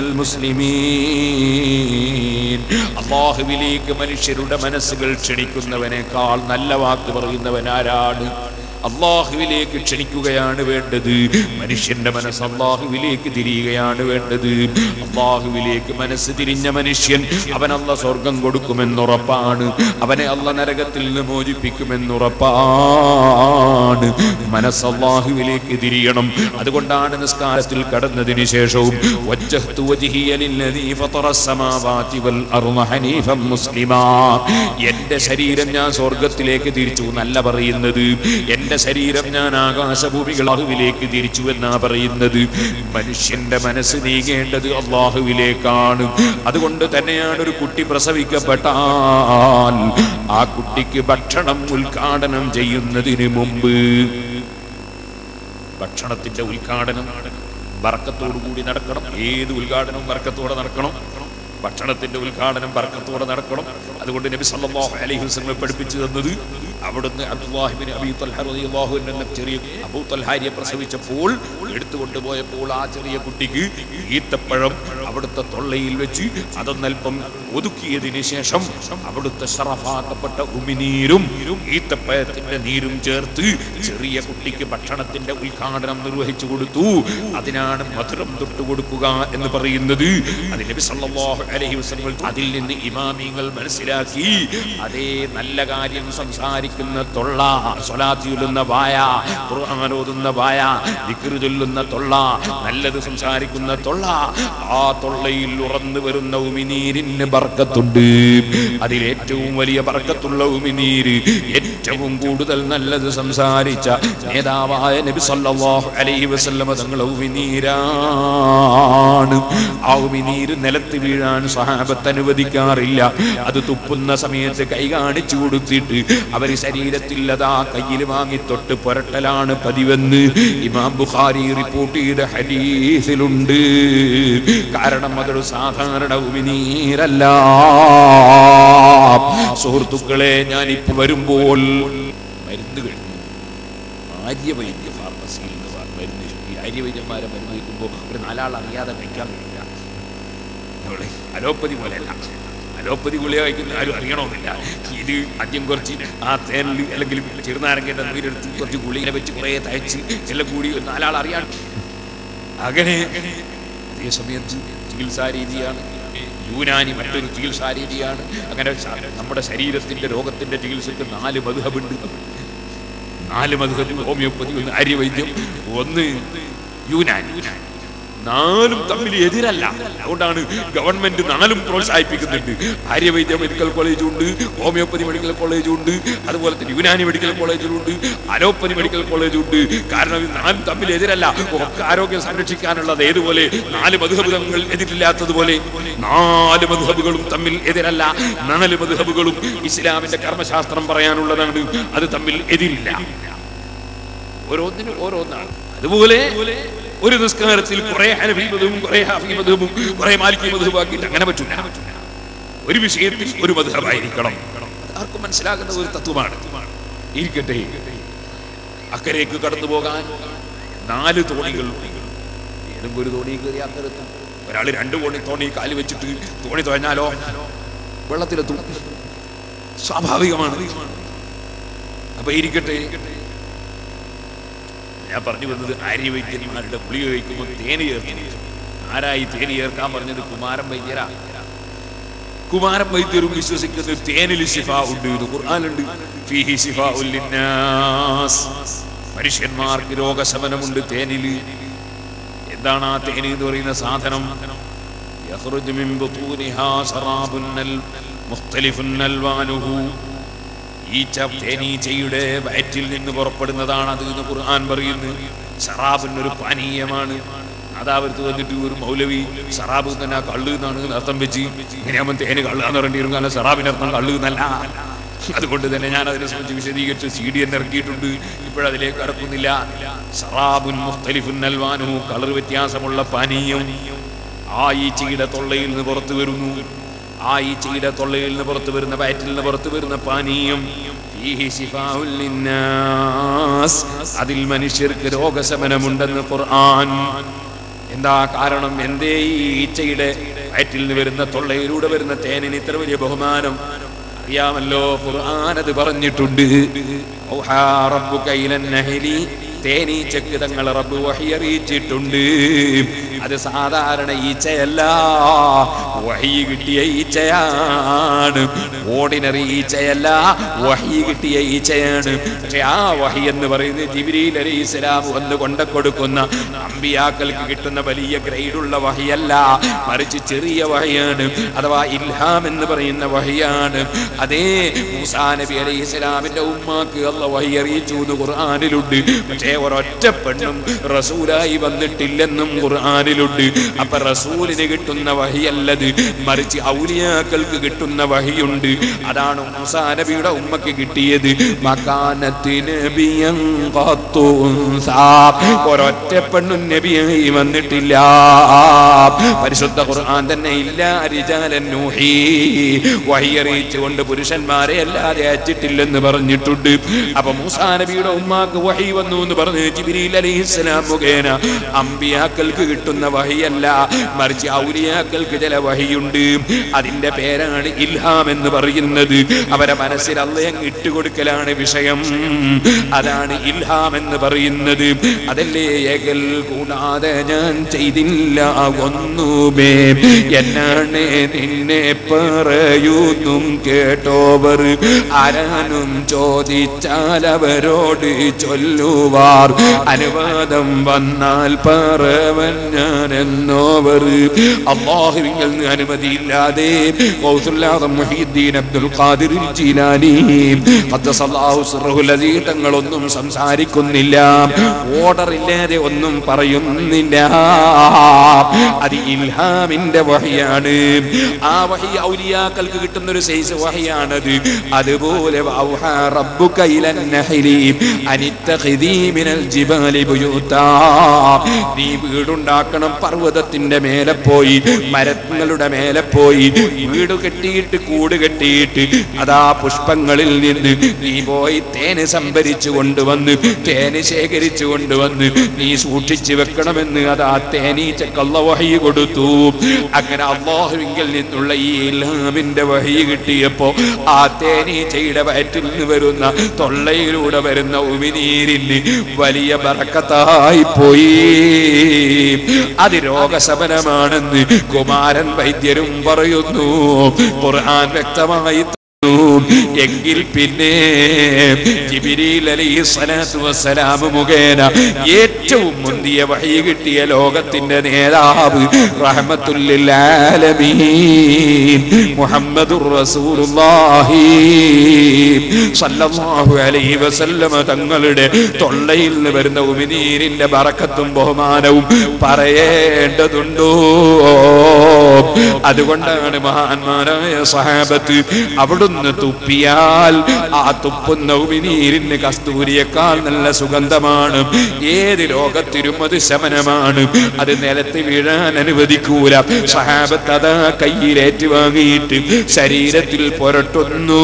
المسلمين അള്ളാഹുവിലേക്ക് മനുഷ്യരുടെ മനസ്സുകൾ ക്ഷണിക്കുന്നവനേക്കാൾ നല്ല വാക്ക് പറയുന്നവൻ ആരാണ് അള്ളാഹുവിലേക്ക് ക്ഷണിക്കുകയാണ് വേണ്ടത് മനുഷ്യന്റെ മനസ്സ് അള്ളാഹുവിലേക്ക് തിരിയുകയാണ് വേണ്ടത് അള്ളാഹുവിലേക്ക് മനസ്സ് തിരിഞ്ഞ മനുഷ്യൻ അവൻ അല്ല സ്വർഗം കൊടുക്കുമെന്നുറപ്പാണ് അവനെ അല്ല നരകത്തിൽ നിന്ന് മോചിപ്പിക്കുമെന്നുറപ്പാണ് മനസ്സ് അള്ളാഹുവിലേക്ക് തിരിയണം അതുകൊണ്ടാണ് നിസ്കാരത്തിൽ കടന്നതിന് ശേഷവും വജ്ജഹ്തു വജ്ഹിയ ലില്ലദീ ഫതറ السماوات والأرض حنيفا مسلما എന്റെ ശരീരം ഞാൻ സ്വർഗത്തിലേക്ക് തിരിച്ചു എന്നല്ല പറയുന്നത് എന്റെ ശരീരം ഞാൻ ആകാശഭൂമികൾ അള്ളാഹുവിലേക്ക് തിരിച്ചു എന്നാ പറയുന്നത് മനുഷ്യന്റെ മനസ്സ് നീങ്ങേണ്ടത് അള്ളാഹുവിലേക്കാണ് അതുകൊണ്ട് തന്നെയാണ് ഒരു കുട്ടി പ്രസവിക്കപ്പെട്ടാൽ ആ കുട്ടിക്ക് ഭക്ഷണം ഉദ്ഘാടനം ചെയ്യുന്നതിന് മുമ്പ് ഭക്ഷണത്തിന്റെ ഉദ്ഘാടനം ബർക്കത്തോടു കൂടി നടക്കണം ഏത് ഉദ്ഘാടനവും ബർക്കത്തോടെ നടക്കണം ഭക്ഷണത്തിന്റെ ഉദ്ഘാടനം ബർക്കത്തോടെ നടക്കണം അതുകൊണ്ട് നബി സല്ലല്ലാഹു അലൈഹി വസല്ലം പഠിപ്പിച്ചു തന്നത് അവിടുന്ന് അബ്ദുല്ലാഹിബിൻ അബീ തൽഹ റളിയല്ലാഹു അൻഹു എന്ന ചെറിയ അബൂ തൽഹാരിയെ പ്രസവിച്ചപ്പോൾ എടുത്തുകൊണ്ടുപോയപ്പോൾ ആ ചെറിയ കുട്ടിക്ക് ഈത്തപ്പഴം അവിടുത്തെ തൊള്ളയിൽ വെച്ച് അതൊന്നൽപ്പം ഒതുക്കിയതിന് ശേഷം അവിടുത്തെ ഷറഫാക്കപ്പെട്ട ഉമിനീരും ഈത്തപ്പഴത്തിന്റെ നീരും ചേർത്ത് ചെറിയ കുട്ടിക്ക് ഭക്ഷണത്തിന്റെ ഉദ്ഘാടനം നിർവഹിച്ചു കൊടുത്തു അതിനാണ് മധുരം തൊട്ട് കൊടുക്കുക എന്ന് പറയുന്നത് അത് നബി സല്ലല്ലാഹു അലൈഹി വസല്ലം അതിൽ നിന്ന് ഇമാമിങ്ങൾ മനസ്സിലാക്കി അതേ നല്ല കാര്യം സംസാരിക്കുന്ന തൊള്ള സ്വലാത്ത് ചൊല്ലുന്ന വായ ഖുർആൻ ഓതുന്ന വായ ദിക്ർ ചൊല്ലുന്ന തൊള്ള നല്ലത് സംസാരിക്കുന്ന തൊള്ള ആ തൊള്ളയിൽ ഉറന്നു വരുന്ന ഉമിനീരിന് ബർക്കത്തുണ്ട് അതിലേറ്റവും വലിയ ബർക്കത്തുള്ള ഉമിനീര് ഏറ്റവും കൂടുതൽ നല്ലത് സംസാരിച്ച നേതാവായ നബി സല്ലല്ലാഹു അലൈഹി വസല്ലമ തങ്ങളെ ഉമിനീരാണ് ആ ഉമിനീര് നിലത്ത് വീഴാൻ സഹാബത്ത് അനുവദിക്കാറില്ല അത് തുപ്പുന്ന സമയത്ത് കൈ കാണിച്ചു കൊടുത്തിട്ട് അവര് ശരീരത്തിൽ അതാ കയ്യിൽ വാങ്ങി തൊട്ട് പുരട്ടലാണ് പതിവെന്ന് ഇമാം ബുഖാരി റിപ്പോർട്ട് ചെയ്ത ഹദീസിലുണ്ട് കാരണം അതൊരു സാധാരണ ഉമിനീരല്ല സുഹൃത്തുക്കളെ ഞാൻ ഇപ്പൊ വരുമ്പോൾ മരുന്ന് കഴിഞ്ഞു ആര്യവൈദ്യ ഫാർമസിയിൽ നിന്ന് വാ- മരുന്ന് ഈ ആര്യവൈദ്യന്മാരെ മരുന്ന് കഴിക്കുമ്പോൾ ഒരു നാലാൾ അറിയാതെ കഴിക്കാൻ കഴിയില്ല നമ്മള് അലോപ്പതി പോലെയല്ല അലോപ്പതി ഗുളിക കഴിക്കുന്ന ആരും അറിയണമെന്നില്ല ഇത് ആദ്യം കുറച്ച് ആ തേനിൽ അല്ലെങ്കിൽ ചെറുനാരങ്ങയുടെ നീരെടുത്ത് കുറച്ച് ഗുളിക വെച്ച് കുറേ തയ്ച്ച് എല്ലാം കൂടി ഒരു നാലാൾ അറിയാൻ അങ്ങനെ അതേ സമയത്ത് ചികിത്സാ രീതിയാണ് യൂനാനി മറ്റൊരു ചികിത്സാ രീതിയാണ് അങ്ങനെ ശ- നമ്മുടെ ശരീരത്തിന്റെ രോഗത്തിന്റെ ചികിത്സയ്ക്ക് നാല് മധുഹബുണ്ട് നാല് മധുഹബ് ഹോമിയോപ്പതി ഒന്ന് ആര്യവൈദ്യം ഒന്ന് യൂനാനി നാലും തമ്മിൽ എതിരല്ല അതുകൊണ്ടാണ് ഗവൺമെന്റ് നാലും പ്രോത്സാഹിപ്പിക്കുന്നുണ്ട് ആര്യവൈദ്യ മെഡിക്കൽ കോളേജും ഉണ്ട് ഹോമിയോപ്പതി മെഡിക്കൽ കോളേജും ഉണ്ട് അതുപോലെ തന്നെ യുനാനി മെഡിക്കൽ കോളേജും ഉണ്ട് അലോപ്പതി മെഡിക്കൽ കോളേജും ഉണ്ട് കാരണം ഇത് നാലും തമ്മിൽ എതിരല്ല ഒക്കെ ആരോഗ്യം സംരക്ഷിക്കാനുള്ളത് ഏതുപോലെ നാല് മധുഹബുകൾ എതിരില്ലാത്തതുപോലെ നാല് മധുഹബുകളും തമ്മിൽ എതിരല്ല നാല് മധുഹബുകളും ഇസ്ലാമിന്റെ കർമ്മശാസ്ത്രം പറയാനുള്ളതാണ് അത് തമ്മിൽ എതിരില്ല ഓരോന്നിനും ഓരോന്നാണ് അതുപോലെ ഒരു നിസ്കാരത്തിൽ കുറെ ഹനഫി മധുവും കുറെ ഹാഫി മധുവും കുറെ മാലിക്കി മധുവും ആക്കിയിട്ട് അങ്ങനെ പറ്റില്ല ഒരു വിഷയത്തിൽ ഒരു മധുഹമായിരിക്കണം ആർക്കും മനസ്സിലാകുന്ന ഒരു തത്വമാണ് ഇരിക്കട്ടെ അക്കരയ്ക്ക് കടന്നു പോകാൻ നാല് തോണികൾ ഏതെങ്കിലും ഒരു തോണി കയറി അക്കരത്തും ഒരാൾ രണ്ട് തോണി തോണി കാല് വെച്ചിട്ട് തോണി തുഴഞ്ഞാലോ വെള്ളത്തിലെത്തും സ്വാഭാവികമാണ് അപ്പൊ ഇരിക്കട്ടെ ഞാൻ പറഞ്ഞു വന്നത് ആര്യവൈദ്യന്മാരുടെ ഗുളിക കഴിക്കുമ്പോൾ തേന് ചേർക്കുന്നു ആരായി തേന് ചേർക്കാൻ പറഞ്ഞത് കുമാരൻ വൈദ്യരാ കുമാരൻ വൈദ്യരും വിശ്വസിക്കുന്നത് തേനിൽ ശിഫ ഉണ്ട് ഇത് ഖുർആാനുണ്ട് ഫീഹി ശിഫാഉൽ ലിന്നാസ്. മനുഷ്യന്മാർക്ക് രോഗശമനമുണ്ട് തേനില് എന്താണ് ആ തേന് എന്ന് പറയുന്ന സാധനം يخرج من بطونها شراب ال- مختلف ألوانه ഈച്ച തേനീച്ചയുടെ വയറ്റിൽ നിന്ന് പുറപ്പെടുന്നതാണ് അത് എന്ന് ഖുർആൻ പറയുന്നു ഷറാബിന് ഒരു പാനീയമാണ് അതാവരുത്ത് വന്നിട്ട് ഒരു മൗലവി ഷറാബ് തന്നെ കള്ള് എന്നാണ് അർത്ഥം വെച്ച് ഇങ്ങനെയാകുമ്പോൾ തേന് കള്ള് എന്ന് പറയേണ്ടി വരും കാരണം ഷറാബിന്റെ അർത്ഥം കള്ള് എന്നല്ല അതുകൊണ്ട് തന്നെ ഞാൻ അതിനെ സംബന്ധിച്ച് വിശദീകരിച്ച് സി ഡി എന്ന് ഇറക്കിയിട്ടുണ്ട് ഇപ്പോഴതിലേക്ക് കടക്കുന്നില്ല സറാബുൻ മുഖ്തലിഫുൻ അൽവാനു കളർ വ്യത്യാസമുള്ള പാനീയം ആ ഈച്ചയുടെ തൊള്ളയിൽ നിന്ന് പുറത്തു വരുന്നു ആ ഈച്ചയുടെ തൊള്ളയിൽ നിന്ന് പുറത്തു വരുന്ന വയറ്റിൽ നിന്ന് പുറത്തു വരുന്ന പാനീയം ഫീഹി ശിഫാഉൽ ലിന്നാസ്. അതിൽ മനുഷ്യർക്ക് രോഗശമനമുണ്ടെന്ന് ഖുർആൻ എന്താ കാരണം എന്തേ ഈ ഈച്ചയുടെ വയറ്റിൽ നിന്ന് വരുന്ന തൊള്ളയിലൂടെ വരുന്ന തേനിന് ഇത്ര വലിയ ബഹുമാനം അറിയാമല്ലോ ഖുർആൻ അത് പറഞ്ഞിട്ടുണ്ട് ഔഹാ റബ്ബുക ഇലൻ നഹ്ലി തേനീച്ചക്ക് തങ്ങൾ റബ്ബ് വഹി അറിയിച്ചിട്ടുണ്ട് അത് സാധാരണ ഈച്ചയല്ല വഹി കിട്ടിയ ഈച്ചയാണ് ഓർഡിനറി ഈച്ചയല്ല വഹി കിട്ടിയ ഈച്ചയാണ് പക്ഷെ ആ വഹി എന്ന് പറയുന്നത് ജിബിരിയിൽ അലി ഇസ്ലാം വന്ന് കൊണ്ട കൊടുക്കുന്ന അമ്പിയാക്കൾക്ക് കിട്ടുന്ന വലിയ ഗ്രേഡുള്ള വഹിയല്ല മറിച്ച് ചെറിയ വഹിയാണ് അഥവാ ഇൽഹാം എന്ന് പറയുന്ന വഹിയാണ് അതേ മൂസാ നബി അലൈഹി ഇസ്ലാമിന്റെ ഉമ്മാക്ക് അല്ല വഹി അറിയിച്ചു എന്ന് ഖുർആനിലുണ്ട് പക്ഷേ ഒരൊറ്റ പെണ്ണും റസൂലായി വന്നിട്ടില്ലെന്നും ഖുർആനിലുണ്ട് അപ്പൊ റസൂലിന് കിട്ടുന്ന വഹിയല്ലത് മറിച്ച് ഔലിയാക്കൾക്ക് കിട്ടുന്ന വഹിയുണ്ട് അതാണ് മൂസാ നബിയുടെ ഉമ്മക്ക് കിട്ടിയത് മക്കാനത്തിന് ഒരൊറ്റ പെണ്ണും നബിയായി വന്നിട്ടില്ല പരിശുദ്ധ ഖുർആൻ തന്നെ ഇല്ല റിജാലൻ നൂഹി വഹി അറിയിച്ചുകൊണ്ട് പുരുഷന്മാരെ അല്ലാതെ അയച്ചിട്ടില്ലെന്ന് പറഞ്ഞിട്ടുണ്ട് അപ്പൊ മൂസാ നബിയുടെ ഉമ്മാക്ക് വഹി വന്നു എന്ന് പറഞ്ഞ് ജിബിരിൽ അലൈഹിസ്സലാം മുഖേന അമ്പിയാക്കൾക്ക് കിട്ടുന്ന വഹിയല്ല മറിച്ച് ഔലിയാക്കൾക്ക് ചില വഹിയുണ്ട് അതിന്റെ പേരാണ് ഇൽഹാം എന്ന് പറയുന്നത് അവരെ മനസ്സിൽ അല്ലയം ഇട്ടുകൊടുക്കലാണ് വിഷയം അതാണ് ഇൽഹാം എന്ന് പറയുന്നത് അതല്ലേ ഏകൽ കൂടാതെ ഞാൻ ചെയ്തില്ല ഒന്നുമേ എന്നാണ് നിന്നെ പറയുന്നും കേട്ടോവർ ആരാനും ചോദിച്ചാൽ അവരോട് ചൊല്ലുവാർ അനുവാദം വന്നാൽ പറവൻ ഞാൻ എന്നോവർ അള്ളാഹുവിൽ നിന്ന് അനുമതിയില്ലാതെ ഗൗസുല്ലാദം മുഹീദ്ദീൻ അബ്ദുൽ ഖാദിർ ജീലാനി ഖദ്ദസല്ലാഹു സിർറുൽ അസീസ് തങ്ങളൊന്നും സംസാരിക്കുന്നില്ല ഓർഡർ ഇല്ലാതെ ഒന്നും പറയുന്നില്ല അത് ഇൽഹാമിന്റെ വഹിയാണ് ആ വഹി ഔലിയാക്കൾക്ക് കിട്ടുന്ന ഒരു സൈസ് വഹിയാണത് അതുപോലെ വൗഹാ റബ്ബുക ഇലൻ നഹ്ലി അനിത്തഖിദീ മിനൽ ജിബാലി ബുയൂതാ നീ വീടുണ്ടാക്കണം പർവ്വതത്തിന്റെ മേലെ പോയി മരങ്ങളുടെ മേലെ പോയി വീട് കെട്ടിയിട്ട് കൂട് കെട്ടിയിട്ട് അതാ പുഷ്പങ്ങളിൽ നിന്ന് നീ പോയി തേന് സംഭരിച്ചു കൊണ്ടുവന്ന് തേന് ശേഖരിച്ചു കൊണ്ടുവന്ന് നീ സൂക്ഷിച്ചു വെക്കണമെന്ന് അതാ തേനീച്ചക്കള്ള വഹി കൊടുത്തു അങ്ങനെ അള്ളാഹുവിങ്കിൽ നിന്നുള്ള ഈ ഇൽഹാമിന്റെ വഹി കിട്ടിയപ്പോ ആ തേനീച്ചയുടെ വയറ്റിൽ നിന്ന് വരുന്ന തൊള്ളയിലൂടെ വരുന്ന ഉമിനീരിന് വലിയ ബറക്കത്തായി പോയി അത് രോഗശമനമാണെന്ന് കുമാരൻ വൈദ്യരും പറയുന്നു ഖുർആൻ വ്യക്തമായി എങ്കിൽ പിന്നെ ജിബിരിൽ അലൈഹി സ്വലാത്തു വസ്സലാം മുഖേന ഏറ്റവും മുന്തിയ വഹി കിട്ടിയ ലോകത്തിന്റെ നേതാവ് റഹ്മത്തുല്ലിൽ ആലമീൻ മുഹമ്മദുർ റസൂലുള്ളാഹി സല്ലല്ലാഹു അലൈഹി വസല്ലമ തങ്ങളുടെ തൊള്ളയിൽ നിന്ന് വരുന്ന ഉമിനീരിന്റെ ബറക്കത്തും ബഹുമാനവും പറയേണ്ടതുണ്ടോ അതുകൊണ്ടാണ് മഹാന്മാരായ സഹാബത്ത് അവിടുന്ന് തുപ്പിയാൽ ആ തുപ്പുന്ന ഉമിനീരിന് കസ്തൂരിയേക്കാൾ നല്ല സുഗന്ധമാണ് ഏത് രോഗത്തിനും അത് ശമനമാണ് അത് നിലത്ത് വീഴാൻ അനുവദിക്കൂല സഹാബത്ത് അതാ കയ്യിലേറ്റ് വാങ്ങിയിട്ട് ശരീരത്തിൽ പുരട്ടുന്നു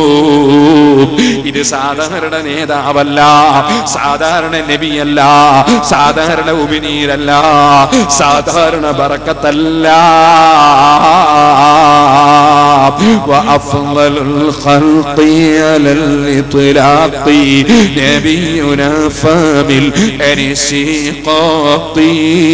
ഇത് സാധാരണ നേതാവല്ല സാധാരണ നബിയല്ല സാധാരണ ഉമിനീരല്ല സാധാരണ ബറക്കത്തല്ല وأفضل الخلق على الإطلاق نبينا فامل أنسيقاط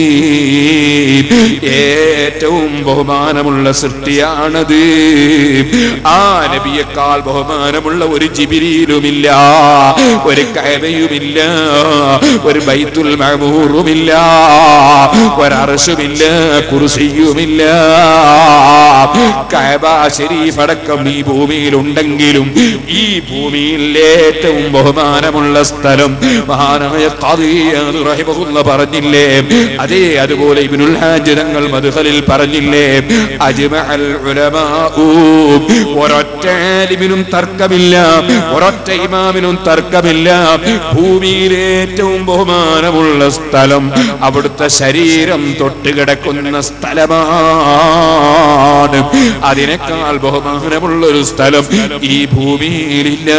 ഏറ്റവും ബഹുമാനമുള്ള സൃഷ്ടിയാണത് ആ നബിയേക്കാൾ ബഹുമാനമുള്ള ഒരു ജിബിരിയിലുമില്ല ഒരു കയവയുമില്ല ഒരു ബൈത്തുൽ മഹമൂറുമില്ല ഒരർഷുമില്ല കുർസിയുമില്ല കഅബ ശരീഫ് അടക്കം ഈ ഭൂമിയിൽ ഉണ്ടെങ്കിലും ഈ ഭൂമിയിൽ ഏറ്റവും ബഹുമാനമുള്ള സ്ഥലം മഹാനായ ഖാദിയാദ് റഹിമഹുല്ല പറഞ്ഞില്ലേ അതേ അതുപോലെ ഇബ്നുൽ ഹാജ് തങ്ങൾ മദ്ഖലിൽ പറഞ്ഞില്ലേ അജ്മഅൽ ഉലമാഉ ഒരൊറ്റ ആലിമിനും തർക്കമില്ല ഒരൊറ്റ ഇമാമിനും തർക്കമില്ല ഭൂമിയിൽ ഏറ്റവും ബഹുമാനമുള്ള സ്ഥലം അവിടുത്തെ ശരീരം തൊട്ടുകിടക്കുന്ന സ്ഥലമാണ് അതിനേക്കാൾ ബഹുമാനമുള്ള ഒരു സ്ഥലം ഈ ഭൂമിയിലില്ല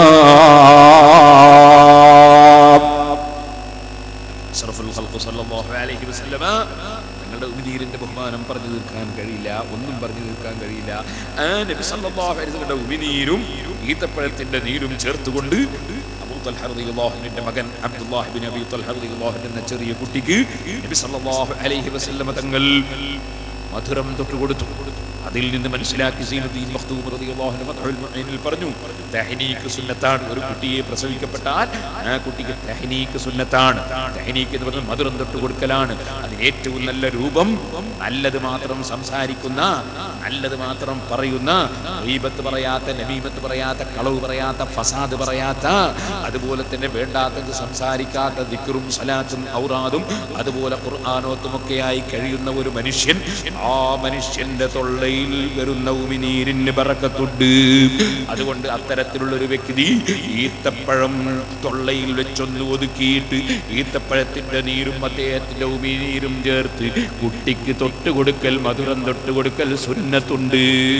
അഷ്റഫുൽ ഖൽഖ് സല്ലല്ലാഹു അലൈഹി വസല്ലമ തങ്ങളുടെ ഉമിനീരിന്റെ ബഹുമാനം പറഞ്ഞു തീർക്കാൻ കഴിയില്ല ഒന്നും പറഞ്ഞു തീർക്കാൻ കഴിയില്ല ആ നബി സല്ലല്ലാഹു അലൈഹി വസല്ലമയുടെ ഉമിനീരും ഈത്തപ്പഴത്തിന്റെ നീരും ചേർത്തുകൊണ്ട് അബൂ തൽഹ റളിയല്ലാഹു അൻഹുവിന്റെ മകൻ അബ്ദുല്ലാഹി ഇബ്നു അബീ തൽഹ റളിയല്ലാഹു അൻഹു എന്ന ചെറിയ കുട്ടിക്ക് നബി സല്ലല്ലാഹു അലൈഹി വസല്ലമ തങ്ങൾ മധുരം തൊട്ടുകൊടുത്തു അതിൽ നിന്ന് മനസ്സിലാക്കി സീനുദ്ദീൻ മഖ്ദൂം റളിയല്ലാഹു അൻഹു ഫത്ഹുൽ മുഈനിൽ പറഞ്ഞു തഹ്നീക്ക് സുന്നത്താണ് ഒരു കുട്ടിയെ പ്രസവിക്കപ്പെട്ടാൽ ആ കുട്ടിക്ക് തഹ്നീക്ക് സുന്നത്താണ് തഹ്നീക്ക് എന്ന് പറഞ്ഞാൽ മധുരം തൊട്ട് കൊടുക്കലാണ് അതിന് ഏറ്റവും നല്ല രൂപം നല്ലത് മാത്രം സംസാരിക്കുന്ന നല്ലത് മാത്രം പറയുന്ന ഗീബത്ത് പറയാത്ത നബീബത്ത് പറയാത്ത കളവ് പറയാത്ത ഫസാദ് പറയാത്ത അതുപോലെ തന്നെ വേണ്ടാത്തത് സംസാരിക്കാത്ത ദിക്റും സലാത്തും ഔറാദും അതുപോലെ ഖുർആാനോത്തും ഒക്കെയായി കഴിയുന്ന ഒരു മനുഷ്യൻ ആ മനുഷ്യന്റെ തൊള്ളയിൽ വരുന്ന ഉമിനീരിന് പറക്കത്തുണ്ട് അതുകൊണ്ട് അത്തരത്തിലുള്ള ഒരു വ്യക്തി ഈത്തപ്പഴം തൊള്ളയിൽ വെച്ചൊന്ന് ഒതുക്കിയിട്ട് ഈത്തപ്പഴത്തിന്റെ നീരും അദ്ദേഹത്തിന്റെ ഉമിനീരും ചേർത്ത് കുട്ടിക്ക് തൊട്ടുകൊടുക്കൽ മധുരം തൊട്ടുകൊടുക്കൽ സുന്നത്തുണ്ട്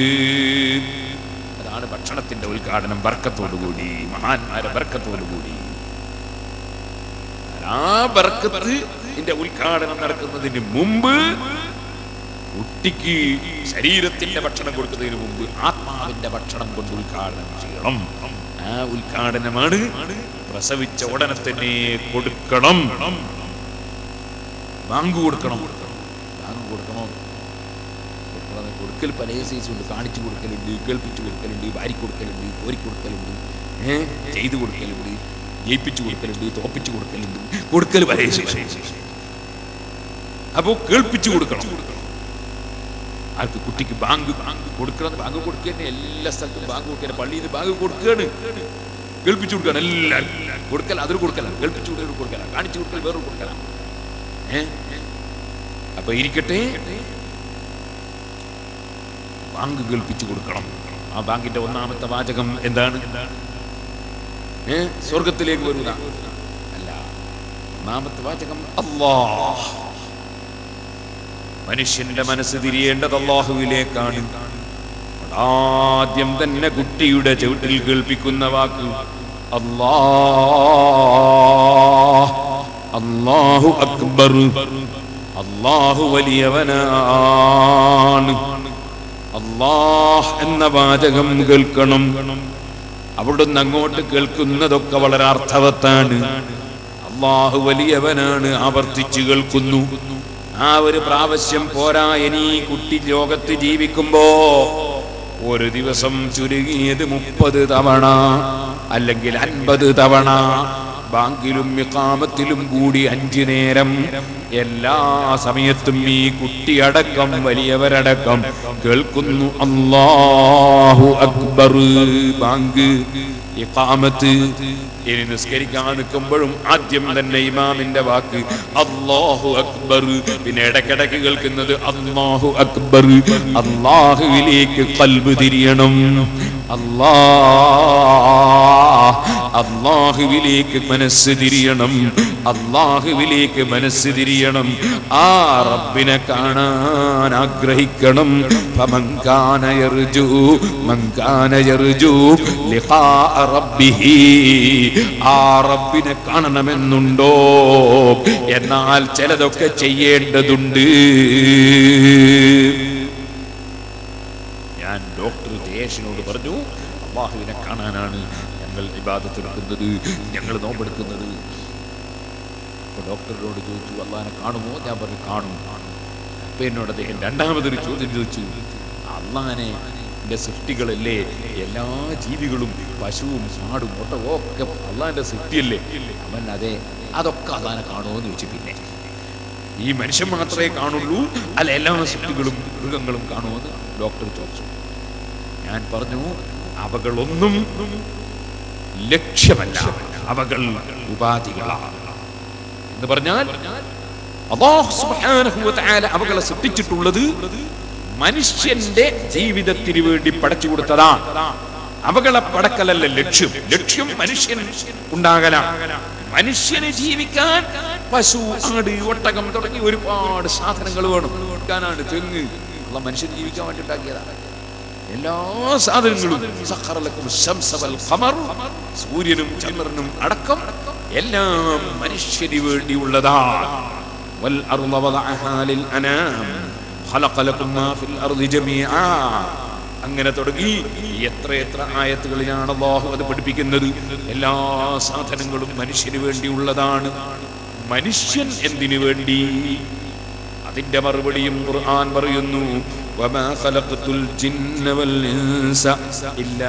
അതാണ് ഭക്ഷണത്തിന്റെ ഉദ്ഘാടനം ബർക്കത്തോടുകൂടി മഹാന്മാരെ ബർക്കത്തോടുകൂടി ആ ബർക്കത്തിന്റെ ഉദ്ഘാടനം നടക്കുന്നതിന് മുമ്പ് കുട്ടിക്ക് ശരീരത്തിന്റെ ഭക്ഷണം കൊടുക്കുന്നതിന് മുമ്പ് ആത്മാവിന്റെ ഭക്ഷണം കൊണ്ട് ഉദ്ഘാടനം ചെയ്യണം ആ ഉദ്ഘാടനമാണ് പ്രസവിച്ച ഉടനെ തന്നെ കൊടുക്കണം ബാങ്ക് കൊടുക്കണം ബാങ്ക് കൊടുക്കണോ കൊടുക്കണം കൊടുക്കൽ പല സൈസ് ഉണ്ട് കാണിച്ചു കൊടുക്കലുണ്ട് കേൾപ്പിച്ചു കൊടുക്കലുണ്ട് വാരി കൊടുക്കലുണ്ട് കോരി കൊടുക്കലുണ്ട് ഏ ചെയ്തു കൊടുക്കലുണ്ട് ജയിപ്പിച്ചു കൊടുക്കലുണ്ട് തോപ്പിച്ചു കൊടുക്കലുണ്ട് കൊടുക്കൽ പല സൈസ് അപ്പോ കേൾപ്പിച്ചു കൊടുക്കണം ആർക്ക് കുട്ടിക്ക് ബാങ്ക് ബാങ്ക് കൊടുക്കണം ബാങ്ക് കൊടുക്കുകയാണ് എല്ലാ സ്ഥലത്തും ബാങ്ക് കൊടുക്കുകയാണ് പള്ളിയിൽ നിന്ന് ബാങ്ക് കൊടുക്കുകയാണ് കേൾപ്പിച്ചു കൊടുക്കുകയാണ് എല്ലാവരും കൊടുക്കല അതൊരു കൊടുക്കല കേൾപ്പിച്ചു കൊടുക്കൽ കൊടുക്കല കാണിച്ചു കൊടുക്കൽ വേറൊരു കൊടുക്കല ഏ അപ്പൊ ഇരിക്കട്ടെ ബാങ്ക് കേൾപ്പിച്ചു കൊടുക്കണം ആ ബാങ്കിന്റെ ഒന്നാമത്തെ വാചകം എന്താണ് ഏ സ്വർഗത്തിലേക്ക് വരുന്ന അല്ല ഒന്നാമത്തെ വാചകം അല്ലാഹ് മനുഷ്യന്റെ മനസ്സ് തിരിയേണ്ടത് അള്ളാഹുവിലേക്കാണ് ആദ്യം തന്നെ കുട്ടിയുടെ ചവിട്ടിൽ കേൾപ്പിക്കുന്ന വാക്ക് അല്ലാ അല്ലാഹു അക്ബർ അല്ലാഹു വലിയവനാണ് അല്ലാഹ് എന്ന വാചകം കേൾക്കണം അവിടുന്ന് അങ്ങോട്ട് കേൾക്കുന്നതൊക്കെ വളരെ അർത്ഥവത്താണ് അള്ളാഹു വലിയവനാണ് ആവർത്തിച്ചു കേൾക്കുന്നു ആ ഒരു പ്രാവശ്യം പോരാ ഇനി ഈ കുട്ടി ലോകത്ത് ജീവിക്കുമ്പോ ഒരു ദിവസം ചുരുങ്ങിയത് മുപ്പത് തവണ അല്ലെങ്കിൽ അൻപത് തവണ ബാങ്കിലും മിക്കാമത്തിലും കൂടി അഞ്ചു നേരം എല്ലാ സമയത്തും ഈ കുട്ടിയടക്കം വലിയവരടക്കം കേൾക്കുന്നു അല്ലാഹു അക്ബർ ബാങ്ക് ഇഖാമത്ത് ഇനി നിസ്കരിക്കാൻ നിൽക്കുമ്പോഴും ആദ്യം തന്നെ ഇമാമിന്റെ വാക്ക് അല്ലാഹു അക്ബർ പിന്നെ ഇടയ്ക്കിടയ്ക്ക് കേൾക്കുന്നത് അല്ലാഹു അക്ബർ അല്ലാഹുവിലേക്ക് കൽബ് തിരിയണം അല്ലാ അള്ളാഹുവിലേക്ക് മനസ്സ് തിരിയണം അള്ളാഹുവിലേക്ക് മനസ്സ് തിരിയണം ആ റബ്ബിനെ കാണാൻ ആഗ്രഹിക്കണം ഫമങ്കാന യർജു മങ്കാന യർജു ലിഖാ റബ്ബിഹി ആ റബ്ബിനെ കാണണമെന്നുണ്ടോ എന്നാൽ ചിലതൊക്കെ ചെയ്യേണ്ടതുണ്ട് ഞാൻ ഡോക്ടർ ജയേഷിനോട് പറഞ്ഞു അള്ളാഹുവിനെ കാണാനാണ് ഞങ്ങൾ ഇബാദത്തെടുക്കുന്നത് ഞങ്ങൾ നോമ്പെടുക്കുന്നത് അപ്പൊ ഡോക്ടറിനോട് ചോദിച്ചു അള്ളാഹിനെ കാണുമോ ഞാൻ പറഞ്ഞു കാണും അപ്പൊ എന്നോട് അദ്ദേഹം രണ്ടാമതൊരു ചോദ്യം ചോദിച്ചു അള്ളാഹിനെ ന്റെ സൃഷ്ടികളല്ലേ എല്ലാ ജീവികളും പശുവും ആടും ഒട്ടവും ഒക്കെ അള്ളാഹിന്റെ സൃഷ്ടിയല്ലേ അവൻ അതെ അതൊക്കെ അള്ളാഹിനെ കാണുമോ എന്ന് ചോദിച്ചു പിന്നെ ഈ മനുഷ്യൻ മാത്രമേ കാണുള്ളൂ അല്ല എല്ലാ സൃഷ്ടികളും മൃഗങ്ങളും കാണുമെന്ന് ഡോക്ടർ ചോദിച്ചു ഞാൻ പറഞ്ഞു അവകളൊന്നും ലക്ഷ്യമല്ല അവകൾ ഉപാധികളാണ് എന്ന് പറഞ്ഞാൽ അല്ലാഹു സുബ്ഹാനഹു വ തആല അവകളെ സൃഷ്ടിച്ചിട്ടുള്ളത് മനുഷ്യന്റെ ജീവിതത്തിന് വേണ്ടി പടച്ചു കൊടുത്തതാണ് അവകളെ പടക്കലല്ല ലക്ഷ്യം ലക്ഷ്യം മനുഷ്യൻ ഉണ്ടാകലാണ് മനുഷ്യന് ജീവിക്കാൻ പശു ആട് ഒട്ടകം തുടങ്ങി ഒരുപാട് സാധനങ്ങൾ വേണം കൊടുക്കാനാണ് തെങ്ങ് ഉള്ള മനുഷ്യന് ജീവിക്കാൻ വേണ്ടി ഉണ്ടാക്കിയതാണ് എല്ലാ സാധനങ്ങളും സഖറലക്കും ശംസ വൽ ഖമർ സൂര്യനും ചന്ദ്രനും അടക്കം എല്ലാം മനുഷ്യന് വേണ്ടിയുള്ളതാണ് വൽ അർള വദഅഹാ ലിൽ അനാം ഖലഖ ലക്കും മാ ഫിൽ അർളി ജമീആ അങ്ങനെ തുടങ്ങി എത്ര എത്ര ആയത്തുകളിലാണ് അല്ലാഹു അത് പഠിപ്പിക്കുന്നത് എല്ലാ സാധനങ്ങളും മനുഷ്യന് വേണ്ടിയുള്ളതാണ് മനുഷ്യൻ എന്തിനു വേണ്ടി അതിന്റെ മറുപടിയും ഖുർആൻ പറയുന്നു വമാ ഖലഖതുൽ ജിന്ന വൽ ഇൻസ ഇല്ലാ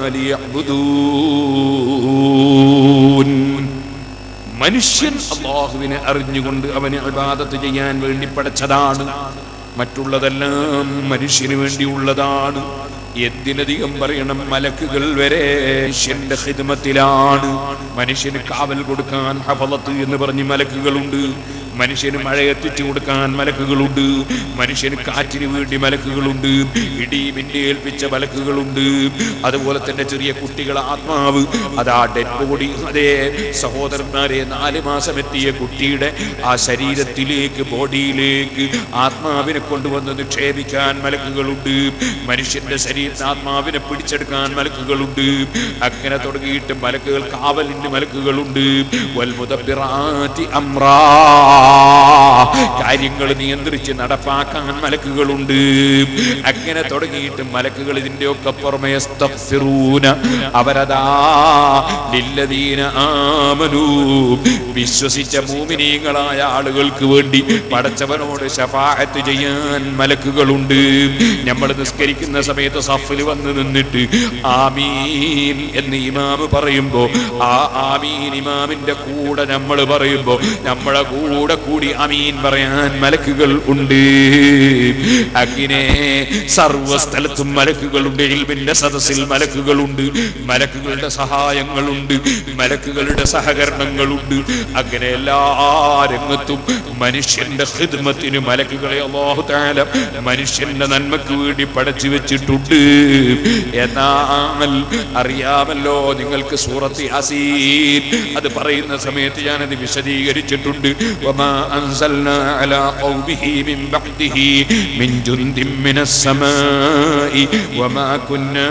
ലിയഅ്ബുദൂൻ മനുഷ്യൻ അള്ളാഹുവിനെ അറിഞ്ഞുകൊണ്ട് അവന് ഇബാദത്ത് ചെയ്യാൻ വേണ്ടി പടച്ചതാണ് മറ്റുള്ളതെല്ലാം മനുഷ്യന് വേണ്ടിയുള്ളതാണ് എന്തിനധികം പറയണം മലക്കുകൾ വരെ മനുഷ്യന്റെ ഹിദ്മത്തിലാണ് മനുഷ്യന് കാവൽ കൊടുക്കാൻ ഹഫലത്ത് എന്ന് പറഞ്ഞ് മലക്കുകളുണ്ട് മനുഷ്യന് മഴ എത്തിച്ചു കൊടുക്കാൻ മലക്കുകളുണ്ട് മനുഷ്യന് കാറ്റിന് വേണ്ടി മലക്കുകളുണ്ട് ഇടി മിന്നി ഏൽപ്പിച്ച മലക്കുകളുണ്ട് അതുപോലെ തന്നെ ചെറിയ കുട്ടികളെ ആത്മാവ് അതാ ഡെഡ് ബോഡി അതേ സഹോദരന്മാരെ നാല് മാസം എത്തിയ കുട്ടിയുടെ ആ ശരീരത്തിലേക്ക് ബോഡിയിലേക്ക് ആത്മാവിനെ കൊണ്ടുവന്ന് നിക്ഷേപിക്കാൻ മലക്കുകളുണ്ട് മനുഷ്യന്റെ ശരീരത്തിൽ ആത്മാവിനെ പിടിച്ചെടുക്കാൻ മലക്കുകളുണ്ട് അങ്ങനെ തുടങ്ങിയിട്ട് മലക്കുകൾ കാവലിന് മലക്കുകളുണ്ട് വൽമുദബിറാത്തി അമ്രാ കാര്യങ്ങൾ നിയന്ത്രിച്ച് നടപ്പാക്കാൻ മലക്കുകളുണ്ട് അങ്ങനെ തുടങ്ങിയിട്ട് മലക്കുകൾ ഇതിന്റെ ഒക്കെ പുറമെ യസ്തഗ്ഫിറൂന. അവരതാ ലില്ലദീന ആമനൂ വിശ്വസിച്ച മൂമിനീങ്ങളായ ആളുകൾക്ക് വേണ്ടി പടച്ചവനോട് ശഫാഅത്ത് ചെയ്യാൻ മലക്കുകളുണ്ട് നമ്മൾ നിസ്കരിക്കുന്ന സമയത്ത് സഫിൽ വന്ന് നിന്നിട്ട് ആമീൻ എന്ന് ഇമാമ് പറയുമ്പോ ആ ആമീൻ ഇമാമിന്റെ കൂടെ നമ്മൾ പറയുമ്പോ നമ്മളെ കൂടെ കൂടി അമീൻ പറയാൻ മലക്കുകൾ ഉണ്ട് അങ്ങനെ സർവസ്ഥലത്തും മലക്കുകളുണ്ട് ഇൽമിന്റെ സദസ്സിൽ മലക്കുകളുണ്ട് മലക്കുകളുടെ സഹായങ്ങളുണ്ട് മലക്കുകളുടെ സഹകരണങ്ങളുണ്ട് അങ്ങനെ എല്ലാ രംഗത്തും മനുഷ്യന്റെ ഹിദ്മത്തിന് മലക്കുകളെ അല്ലാഹു തആല മനുഷ്യന്റെ നന്മക്ക് വേണ്ടി പടച്ചു വെച്ചിട്ടുണ്ട് എന്നാൽ അറിയാമല്ലോ നിങ്ങൾക്ക് സൂറത്ത് യാസീൻ അത് പറയുന്ന സമയത്ത് ഞാനത് വിശദീകരിച്ചിട്ടുണ്ട് വമാ അൻസൽനാ അലാ ഖൗമിഹി മിൻ ബഅദിഹി മിൻ ജുന്ദിൻ മിനസ് സമാഇ വമാ കുന്നാ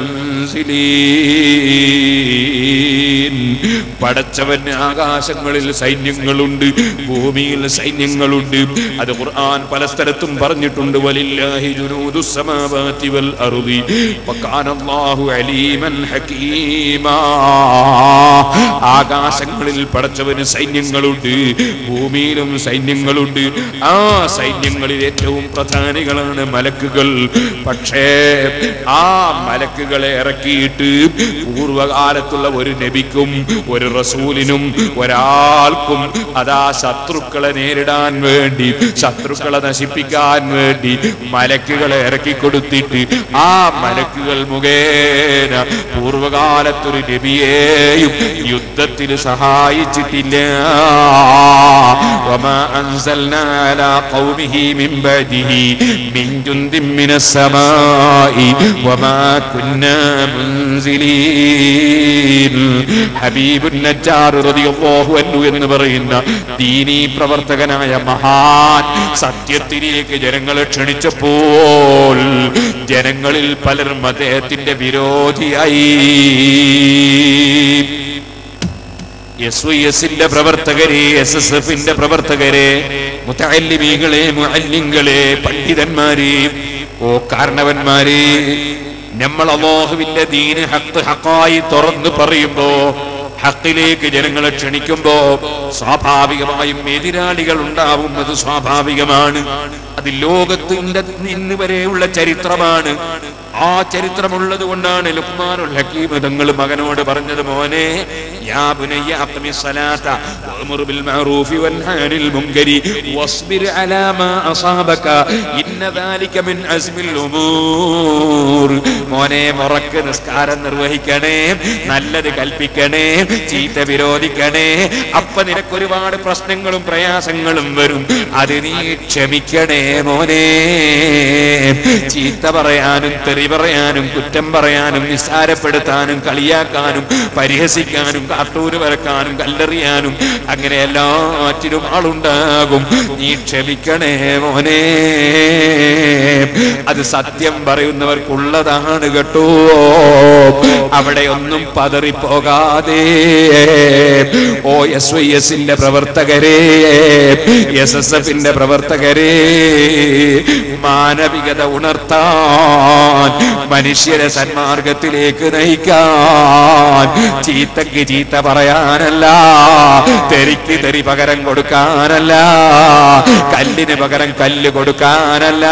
മുൻസിലീൻ പടച്ചവന് ആകാശങ്ങളിൽ സൈന്യങ്ങളുണ്ട് ഭൂമിയിൽ സൈന്യങ്ങളുണ്ട് അത് ഖുർആൻ പല സ്ഥലത്തും പറഞ്ഞിട്ടുണ്ട് വലില്ലാഹി ജുനൂദുസ് സമാവാതി വൽ അർദി വകാനല്ലാഹു അലീമൻ ഹകീമാ ആകാശങ്ങളിൽ പടച്ചവന് സൈന്യങ്ങളുണ്ട് ഭൂമിയിലും സൈന്യങ്ങളുണ്ട് ആ സൈന്യങ്ങളിൽ ഏറ്റവും പ്രധാനികളാണ് മലക്കുകൾ പക്ഷേ ആ മലക്കുകളെ ഇറക്കിയിട്ട് പൂർവകാലത്തുള്ള ഒരു നബിക്കും ഒരു റസൂലിനും ഒരാൾക്കും അതാ ശത്രുക്കളെ നേരിടാൻ വേണ്ടി ശത്രുക്കളെ നശിപ്പിക്കാൻ വേണ്ടി മലക്കുകളെ ഇറക്കി കൊടുത്തിട്ട് ആ മലക്കുകൾ മുഖേന പൂർവകാലത്തൊരു നബിയെയും യുദ്ധത്തിൽ സഹായിച്ചിട്ടില്ല وما أنزلنا على قومه من بعده من جند من السماء وما كنا منزلين ഹബീബ് നജ്ജാർ റളിയല്ലാഹു അൻഹു എന്ന് പറയുന്ന ദീനീ പ്രവർത്തകനായ മഹാൻ സത്യത്തിലേക്ക് ജനങ്ങളെ ക്ഷണിച്ചപ്പോൾ ജനങ്ങളിൽ പലരും അദ്ദേഹത്തിന്റെ വിരോധിയായി എസ് വൈ എസിന്റെ പ്രവർത്തകരെ എസ് എസ് എഫിന്റെ പ്രവർത്തകരെ മുത്തല്ലിമീകളെ മുഅല്ലിങ്ങളെ പണ്ഡിതന്മാരെ ഓ കാരണവന്മാരെ നമ്മൾ അള്ളാഹുവിന്റെ ദീന് ഹക്ക് ഹക്കായി തുറന്നു പറയുമ്പോ ഹക്കിലേക്ക് ജനങ്ങളെ ക്ഷണിക്കുമ്പോ സ്വാഭാവികമായും എതിരാളികൾ ഉണ്ടാവും അത് സ്വാഭാവികമാണ് അത് ലോകത്തിന്റെ ഇന്ന് വരെയുള്ള ചരിത്രമാണ് ആ ചരിത്രമുള്ളത് കൊണ്ടാണ് ലുക്മാനുൽ ഹക്കീം തങ്ങൾ മകനോട് പറഞ്ഞത് മോനെ യാ ബുനയ്യ അഖ്മി സ്വലാത്ത വഅ്മുർ ബിൽ മഅറൂഫി വൻഹ അനിൽ മുൻകരി വസ്ബിർ അലാ മാ അസാബക ഇന്ന ദാലിക മിൻ അസ്മിൽ ഉമൂർ മോനെ മുറക്ക് നിസ്കാരം നിർവഹിക്കണേ നല്ലത് കൽപ്പിക്കണേ ചീത്ത വിരോധിക്കണേ അപ്പൊ നിനക്ക് ഒരുപാട് പ്രശ്നങ്ങളും പ്രയാസങ്ങളും വരും അത് നീ ക്ഷമിക്കണേ മോനെ ചീത്ത പറയാനും തെറി പറയാനും കുറ്റം പറയാനും നിസ്സാരപ്പെടുത്താനും കളിയാക്കാനും പരിഹസിക്കാനും കാട്ടൂര് വരക്കാനും കല്ലെറിയാനും അങ്ങനെ എല്ലാറ്റിനും ആളുണ്ടാകും നീ ക്ഷമിക്കണേ മോനെ അത് സത്യം പറയുന്നവർക്കുള്ളതാണ് കേട്ടോ അവിടെ ഒന്നും പതറിപ്പോകാതെ ഓ എസ് വൈ എസിന്റെ പ്രവർത്തകരെ എസ് എസ് എഫിന്റെ പ്രവർത്തകരെ മാനവികത ഉണർത്താൻ മനുഷ്യരെ സന്മാർഗത്തിലേക്ക് നയിക്കാൻ ചീത്തക്ക് ചീത്ത പറയാനല്ല തെറിക്ക് തെറി പകരം കൊടുക്കാനല്ല കല്ലിന് പകരം കല്ല് കൊടുക്കാനല്ല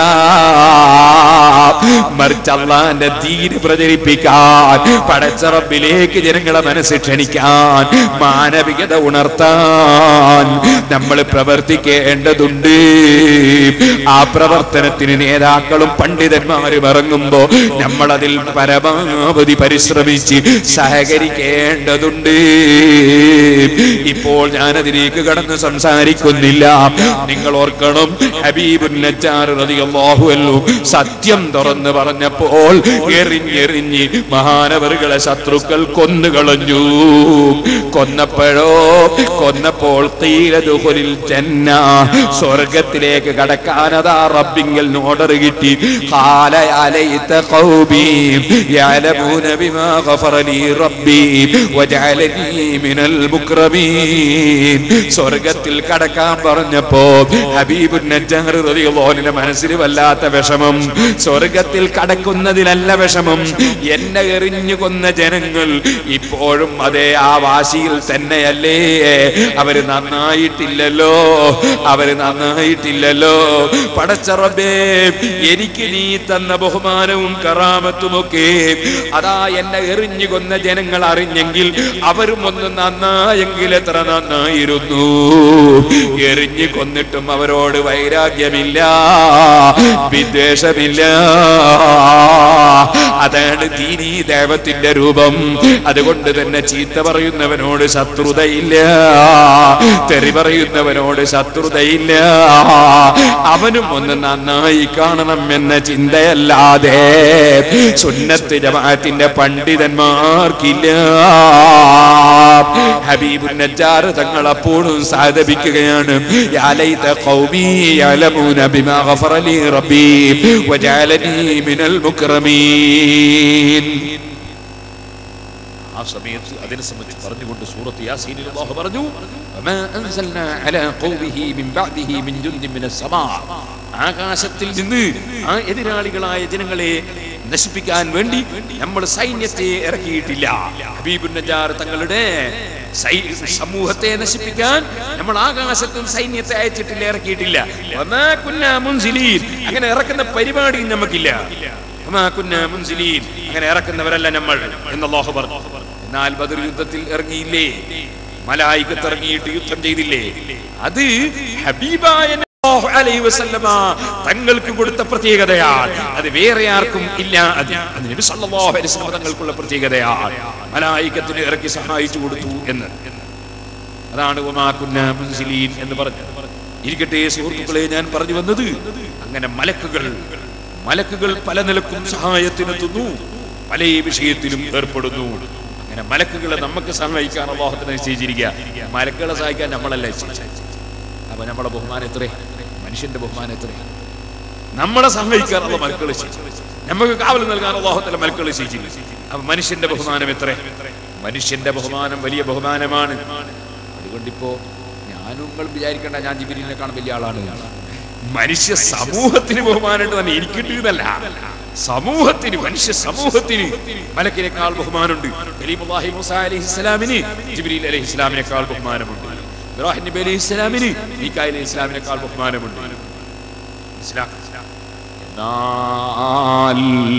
മറിച്ച് അള്ളാന്റെ തീര് പ്രചരിപ്പിക്കാൻ പടച്ചറബിലേക്ക് ജനങ്ങളെ മനസ്സ് ക്ഷണിക്കാൻ മാനവികത ഉണർത്താൻ നമ്മൾ പ്രവർത്തിക്കേണ്ടതുണ്ട് ആ പ്രവർത്തനത്തിന് നേതാക്കളും പണ്ഡിതന്മാരും ഇറങ്ങുമ്പോ നമ്മളതിൽ പരമാവധി പരിശ്രമിച്ച് സഹകരിക്കേണ്ടതുണ്ട് ഇപ്പോൾ ഞാനതിലേക്ക് കടന്ന് സംസാരിക്കുന്നില്ല നിങ്ങൾ ഓർക്കണം ഹബീബുൻ നജ്ജാർ റളിയല്ലാഹു അൻഹു സത്യം തുറന്ന് പറഞ്ഞപ്പോൾ എറിഞ്ഞെറിഞ്ഞ് മഹാനവറുകളെ ശത്രുക്കൾ കൊന്നുകളഞ്ഞു കൊന്നപ്പോഴോ കൊന്നപ്പോൾ തീരതുഹുലിൽ ജന്ന സ്വർഗത്തിലേക്ക് കടക്കാനതാ റബ്ബിങ്കൽ ഓർഡർ കിട്ടി قال يا ليت قومي يعلمون بما غفر لي ربي وجعلني من المكرمين സ്വർഗത്തിൽ കടക്കാൻ പറഞ്ഞപ്പോ ഹബീബ് നജ്ജാർ റളിയല്ലാഹുവിന്റെ മനസ്സിൽ വല്ലാത്ത വിഷമം സ്വർഗത്തിൽ കടക്കുന്നതിലല്ല വിഷമം എന്നെ എറിഞ്ഞു കൊന്ന ജനങ്ങൾ ഇപ്പോഴും അതേ ആ വാശിയിൽ തന്നെയല്ലേ അവര് നന്നായിട്ടില്ലല്ലോ അവര് നന്നായിട്ടില്ലല്ലോ പടച്ചറബേ എനിക്ക് നീ തന്ന ബഹുമാനവും കറാമത്തുമൊക്കെ അതാ എന്നെ എറിഞ്ഞു കൊന്ന ജനങ്ങൾ അറിഞ്ഞെങ്കിൽ അവരും ഒന്ന് നന്നായെങ്കിൽ എത്ര നന്നായിരുന്നു എറിഞ്ഞു കൊന്നിട്ടും അവരോട് വൈരാഗ്യമില്ല വിദ്വേഷമില്ല അതാണ് ദീനീ ദൈവത്തിന്റെ രൂപം അതുകൊണ്ട് തന്നെ ചീത്ത പറയുന്നവനോട് ശത്രുതയില്ല തെറി പറയുന്നവനോട് ശത്രുതയില്ല അവനും ഒന്ന് നന്നായി കാണണം എന്ന ചിന്തയല്ലാതെ സുന്നത്ത് ജമാഅത്തിന്റെ പണ്ഡിതന്മാർക്കില്ല ഹബീബുൻ നജ്ജാർ തങ്ങൾ അപ്പോഴും സാധപിക്കുകയാണ് യാ ലൈത ഖൗമി യഅലമൂന ബിമാ ഗഫറ ലി റബ്ബി വജഅലനി മിനൽ മുക്രമീൻ ആ സമയത്ത് അതിനെ സംബന്ധിച്ച് പറഞ്ഞുകൊണ്ട് സൂറത്ത് യാസീനിൽ അല്ലാഹു പറഞ്ഞു വമാ അൻസൽനാ അലാ ഖൗമിഹി മിൻ ബഅദിഹി മിൻ ജുൻദിൻ മിനസ് സമാ ആകാശത്തിൽ നിന്ന് ആ എതിരാളികളായ ജനങ്ങളെ നശിപ്പിക്കാൻ വേണ്ടി നമ്മൾ സൈന്യത്തെ ഇറക്കിയിട്ടില്ല ഹബീബുൻ നജാർ തങ്ങളുടെ സൈ- സമൂഹത്തെ നശിപ്പിക്കാൻ നമ്മൾ ആകാശത്തും സൈന്യത്തെ അയച്ചിട്ടില്ല ഇറക്കിയിട്ടില്ല വമാ കുന്നാ മുൻസിലീൻ. അങ്ങനെ ഇറക്കുന്ന പരിപാടിയും നമുക്കില്ല വമാ കുന്നാ മുൻസിലീൻ. അങ്ങനെ ഇറക്കുന്നവരല്ല നമ്മൾ എന്ന് അല്ലാഹു പറഞ്ഞു എന്നാൽ ബദർ യുദ്ധത്തിൽ ഇറങ്ങിയില്ലേ മലായികത്ത് ഇറങ്ങിയിട്ട് യുദ്ധം ചെയ്തില്ലേ അത് ഹബീബായ സല്ലല്ലാഹു അലൈഹി വസല്ലമ തങ്ങൾക്ക് കൊടുത്ത പ്രത്യേകതയാണ് അത് വേറെ ആർക്കും ഇല്ല അത് അത് നബി സല്ലല്ലാഹു അലൈഹി വസല്ലമ തങ്ങൾക്കുള്ള പ്രത്യേകതയാണ് മലായികത്തിന് ഇറക്കി സഹായിച്ചു കൊടുത്തു എന്ന് അതാണ് വമാ കുന്നാ മുൻസിലീൻ എന്ന് പറഞ്ഞു ഇരിക്കട്ടെ സുഹൃത്തുക്കളെ ഞാൻ പറഞ്ഞു വന്നത് അങ്ങനെ മലക്കുകൾ മലക്കുകൾ പല നിലക്കും സഹായത്തിനെത്തുന്നു പല വിഷയത്തിലും ഏർപ്പെടുന്നു അങ്ങനെ മലക്കുകളെ നമുക്ക് സഹായിക്കാൻ അള്ളാഹത്തിന് നിശ്ചയിച്ചിരിക്കുക മലക്കുകളെ സഹായിക്കാൻ നമ്മളല്ല നിശ്ചയിച്ചത് അപ്പൊ നമ്മളെ ബഹുമാനം എത്രേ മനുഷ്യന്റെ ബഹുമാനം എത്രേ നമ്മളെ സഹായിക്കാനുള്ള മലക്കൾ നമുക്ക് കാവൽ നൽകാൻ അള്ളാഹുത്തല മലക്കൾ ശേഷിച്ചില്ല അപ്പൊ മനുഷ്യന്റെ ബഹുമാനം എത്രേ മനുഷ്യന്റെ ബഹുമാനം വലിയ ബഹുമാനമാണ് അതുകൊണ്ടിപ്പോ ഞാനും നിങ്ങൾ വിചാരിക്കേണ്ട ഞാൻ ജിബിരിനെക്കാളും വലിയ ആളാണ് മനുഷ്യ സമൂഹത്തിന് ബഹുമാനമുണ്ട് തന്നെ എനിക്കിട്ട് എന്നല്ല സമൂഹത്തിന് മനുഷ്യ സമൂഹത്തിന് മലക്കിനേക്കാൾ ബഹുമാനമുണ്ട് കലീമുല്ലാഹി മൂസ അലൈഹി ഇസ്ലാമിന് ജിബ്രീൽ അലൈഹി ഇസ്ലാമിനേക്കാൾ ബഹുമാനമുണ്ട് ഇബ്രാഹിം നബി അലൈഹി ഇസ്ലാമിന് മീക്കായിൽ അലൈഹി ഇസ്ലാമിനേക്കാൾ ബഹുമാനമുണ്ട് മനസ്സിലാക്കുക എന്നാൽ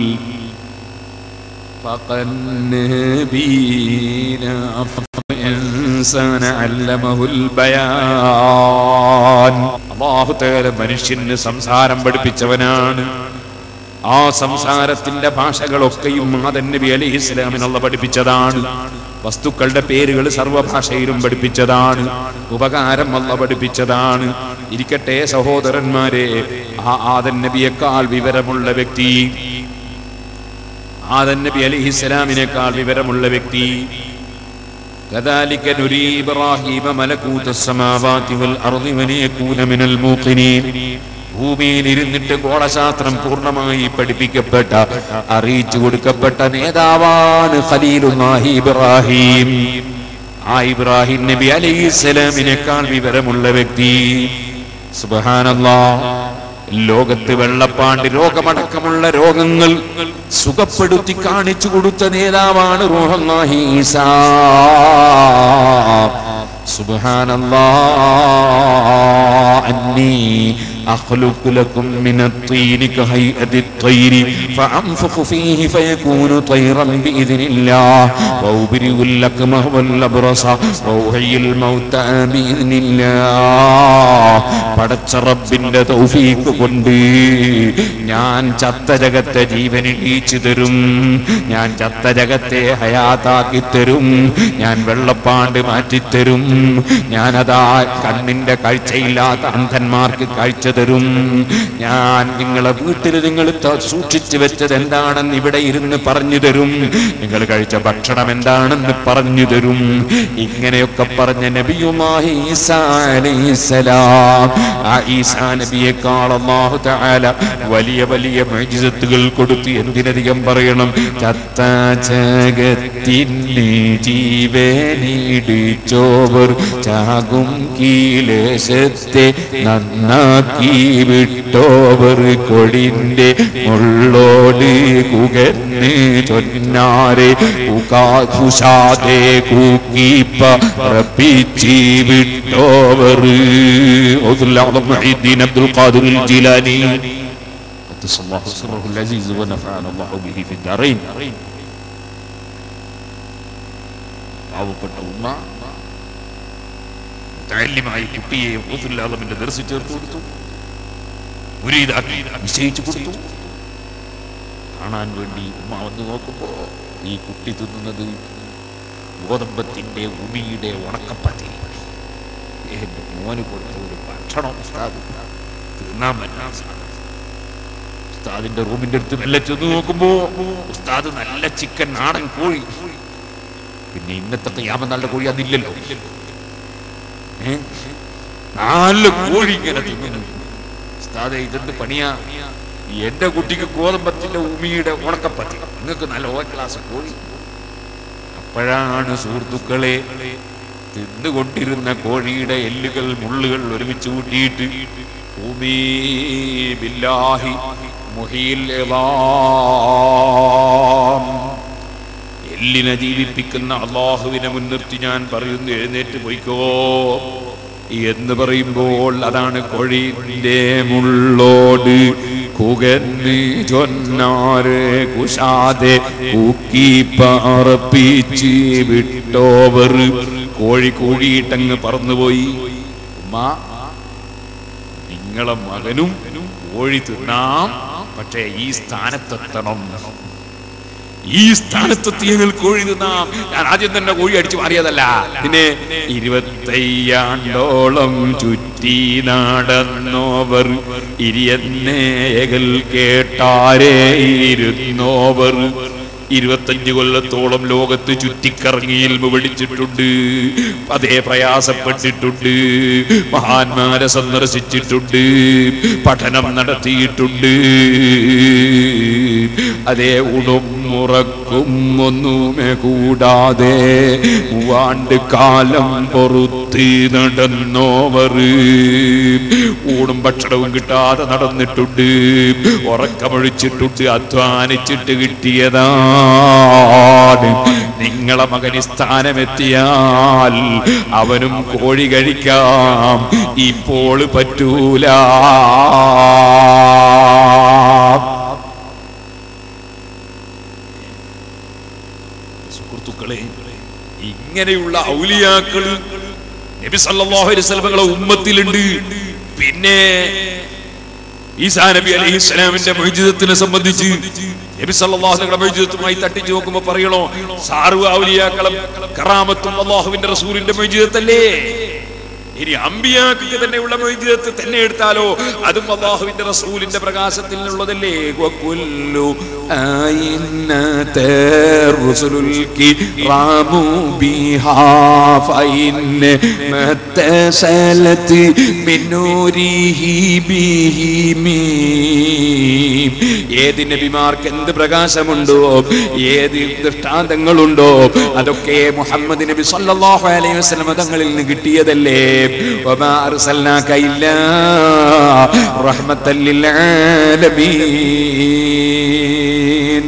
فقنبينا إنسان علمه البيان അള്ളാഹു തആല മനുഷ്യന് സംസാരം പഠിപ്പിച്ചവനാണ് ആ സംസാരത്തിന്റെ ഭാഷകളൊക്കെയും ആദൻ നബി അലൈഹി ഇസ്ലാമിനുള്ള പഠിപ്പിച്ചതാണ് വസ്തുക്കളുടെ പേരുകൾ സർവഭാഷയിലും പഠിപ്പിച്ചതാണ് ഉപകാരം അല്ല പഠിപ്പിച്ചതാണ് ഇരിക്കട്ടെ സഹോദരന്മാരെ ആ ആദൻ നബിയേക്കാൾ വിവരമുള്ള വ്യക്തി ആദൻ നബി അലൈഹി ഇസ്ലാമിനേക്കാൾ വിവരമുള്ള വ്യക്തി كذلك نري إبراهيم ملكوت السماوات والأرض وليكون من الموقنين ഭൂമിയിൽ ഇരുന്നിട്ട് ഗോളശാസ്ത്രം പൂർണ്ണമായി പഠിപ്പിക്കപ്പെട്ട അറിയിച്ചു കൊടുക്കപ്പെട്ട നേതാവാണ് ഖലീലുല്ലാഹി ഇബ്രാഹിം ആ ഇബ്രാഹിം നബി അലൈഹി സ്വലാമിനേക്കാൾ വിവരമുള്ള വ്യക്തി സുബഹാനല്ലാ ലോകത്ത് വെള്ളപ്പാണ്ട് രോഗമടക്കമുള്ള രോഗങ്ങൾ സുഖപ്പെടുത്തി കാണിച്ചു കൊടുത്ത നേതാവാണ് റൂഹല്ലാഹി ഈസാ സുബ്ഹാനല്ലാ അന്നീ أخلق لكم من الطين كهيئة الطير فأنفخ فيه فيكون طيرا بإذن الله وأبرئ الأكمه والأبرص وأحيي الموتى بإذن الله പടച്ച റബ്ബിന്റെ തൗഫീക്ക് കൊണ്ട് ഞാൻ ചത്ത ജഗത്തെ ജീവനിടിച്ചു തരും ഞാൻ ചത്ത ജഗത്തെ ഹയാത്താക്കി തരും ഞാൻ വെള്ളപ്പാണ്ട് മാറ്റിത്തരും ഞാനതാ കണ്ണിന്റെ കാഴ്ചയില്ലാത്ത അന്ധന്മാർക്ക് കാഴ്ച തരും ഞാൻ നിങ്ങളെ വീട്ടിൽ നിങ്ങൾ ത- സൂക്ഷിച്ചു വെച്ചത് എന്താണെന്ന് ഇവിടെ ഇരുന്ന് പറഞ്ഞു തരും നിങ്ങൾ കഴിച്ച ഭക്ഷണം എന്താണെന്ന് പറഞ്ഞു തരും ഇങ്ങനെയൊക്കെ പറഞ്ഞ നബിയുമായി ഈസാ അലൈഹിസ്സലാം ആ ഈസാ നബിയെക്കാൾ അല്ലാഹു തആല വലിയ വലിയ മുഅ്ജിസത്തുകൾ കൊടുത്തു എന്തിനധികം പറയണം ചത്ത ജഗത്തിന് ജീവനിടിച്ചോവർ ചാകും കീലേശത്തെ നന്നാക്കി വിട്ടോവർ കൊടിന്റെ മുള്ളോട് കുകന്ന് ചൊന്നാരെ കുഷാതെ കൂക്കിപ്പ റപ്പിച്ചി വിട്ടോവർ അബ്ദുൽ ഖാദിർ ജിലാനി قدس الله سره العزيز ونفعنا الله به في الدارين പാവപ്പെട്ട ഉമ്മ മുതഅല്ലിമായി കുട്ടിയെ റസൂലുള്ളാഹിന്റെ ദർസ് ചേർത്ത് കൊടുത്തു മുരീദാക്കി നിശ്ചയിച്ചു കൊടുത്തു കാണാൻ വേണ്ടി ഉമ്മ വന്ന് നോക്കുമ്പോ ഈ കുട്ടി തിന്നുന്നത് ഗോതമ്പത്തിന്റെ ഉമിയുടെ ഉണക്കപ്പത്തിരി എന്റെ മോന് കൊടുത്ത ഒരു ഭക്ഷണം ഉസ്താദ് തിന്നാൻ പറ്റാത്ത സാധനം ഉസ്താദിന്റെ റൂമിന്റെ അടുത്ത് മെല്ലെ ചെന്ന് നോക്കുമ്പോ ഉസ്താദ് നല്ല ചിക്കൻ നാടൻ കോഴി പിന്നെ ഇന്നത്തെ ക്യാമ നല്ല കോഴി അതില്ലല്ലോ ഏ? നല്ല കോഴി ഇങ്ങനെ തിന്നുന്നു ഉസ്താദെ ഇതെന്ത് പണിയാ എന്റെ കുട്ടിക്ക് ഗോതമ്പത്തിന്റെ ഉമിയുടെ ഉണക്കപ്പത്തി നിങ്ങൾക്ക് നല്ല ഓ ക്ലാസ് കോഴി അപ്പോഴാണ് സുഹൃത്തുക്കളെ തിന്നുകൊണ്ടിരുന്ന കോഴിയുടെ എല്ലുകൾ മുള്ളുകൾ ഒരുമിച്ച് കൂട്ടിയിട്ട് ഭൂമി ബില്ലാഹി മുഹിയിൽ എല്ലിനെ ജീവിപ്പിക്കുന്ന അള്ളാഹുവിനെ മുൻനിർത്തി ഞാൻ പറയുന്നു എഴുന്നേറ്റ് പോയിക്കോ എന്ന് പറയുമ്പോൾ അതാണ് കോഴിന്റെ മുള്ളോട് കുകന്ന് ചൊന്നാറ് കുശാതെ കൂക്കി പറപ്പിച്ച് വിട്ടോവർ കോഴി കൂടിയിട്ടങ്ങ് പറന്നുപോയി ഉമ്മ നിങ്ങളെ മകനും കോഴി തിന്നാം പക്ഷേ ഈ സ്ഥാനത്തെത്തണം ഈ സ്ഥാനത്തെത്തി ഞങ്ങൾ കോഴി തിന്നാം ഞാൻ ആദ്യം തന്നെ കോഴി അടിച്ചു മാറിയതല്ല പിന്നെ ഇരുപത്തയ്യാണ്ടോളം ചുറ്റി നടന്നോവർ ഇരിയന്നേകൾ കേട്ടാരേ ഇരുന്നോവർ ഇരുപത്തഞ്ച് കൊല്ലത്തോളം ലോകത്ത് ചുറ്റിക്കറങ്ങി ഇൽമ പഠിച്ചിട്ടുണ്ട് അതേ പ്രയാസപ്പെട്ടിട്ടുണ്ട് മഹാന്മാരെ സന്ദർശിച്ചിട്ടുണ്ട് പഠനം നടത്തിയിട്ടുണ്ട് അതേ ഉടും ഉറക്കും ഒന്നുമേ കൂടാതെ മൂവാണ്ട് കാലം പൊറുത്തി നടന്നോവർ ഊണും ഭക്ഷണവും കിട്ടാതെ നടന്നിട്ടുണ്ട് ഉറക്കമൊഴിച്ചിട്ടുണ്ട് അധ്വാനിച്ചിട്ട് കിട്ടിയതാണ് നിങ്ങളെ മകന് സ്ഥാനമെത്തിയാൽ അവനും കോഴി കഴിക്കാം ഇപ്പോൾ പറ്റൂല സുഹൃത്തുക്കളെ ഇങ്ങനെയുള്ള ഔലിയാക്കള് നബി സല്ലല്ലാഹു അലൈഹി വസല്ലമയുടെ ഉമ്മത്തിലുണ്ട് പിന്നെ ഈസാ നബി അലൈഹി സ്വലാമിന്റെ മൗജിദത്തിനെ സംബന്ധിച്ച് നബി സല്ലല്ലാഹു അലൈഹി മൗജിദത്തുമായി തട്ടിച്ചു നോക്കുമ്പോ പറയണോ സാർവ ഔലിയാക്കളും കറാമത്തും അള്ളാഹുവിന്റെ റസൂലിന്റെ മൗജിദത്തല്ലേ ഇനി അമ്പിയാക്ക് തന്നെയുള്ള മൗജിദത്ത് തന്നെ എടുത്താലോ അതും അള്ളാഹുവിന്റെ റസൂലിന്റെ പ്രകാശത്തിൽ നിന്നുള്ളതല്ലേ വകുല്ലു ആയിന്നത റുസുലുൽ കിറാമു ബിഹാ ഫഇന്ന മത്തസലത് മിൻ നൂരിഹി ബിഹിമി ഏത് നബിമാർക്ക് എന്ത് പ്രകാശമുണ്ടോ ഏത് ദൃഷ്ടാന്തങ്ങളുണ്ടോ അതൊക്കെ മുഹമ്മദ് നബി സല്ലല്ലാഹു അലൈഹി വസല്ലം തങ്ങളിൽ നിന്ന് കിട്ടിയതല്ലേ വമാ അർസൽനാക ഇല്ലാ റഹ്മത്തൽ ലിൽ ആലമീൻ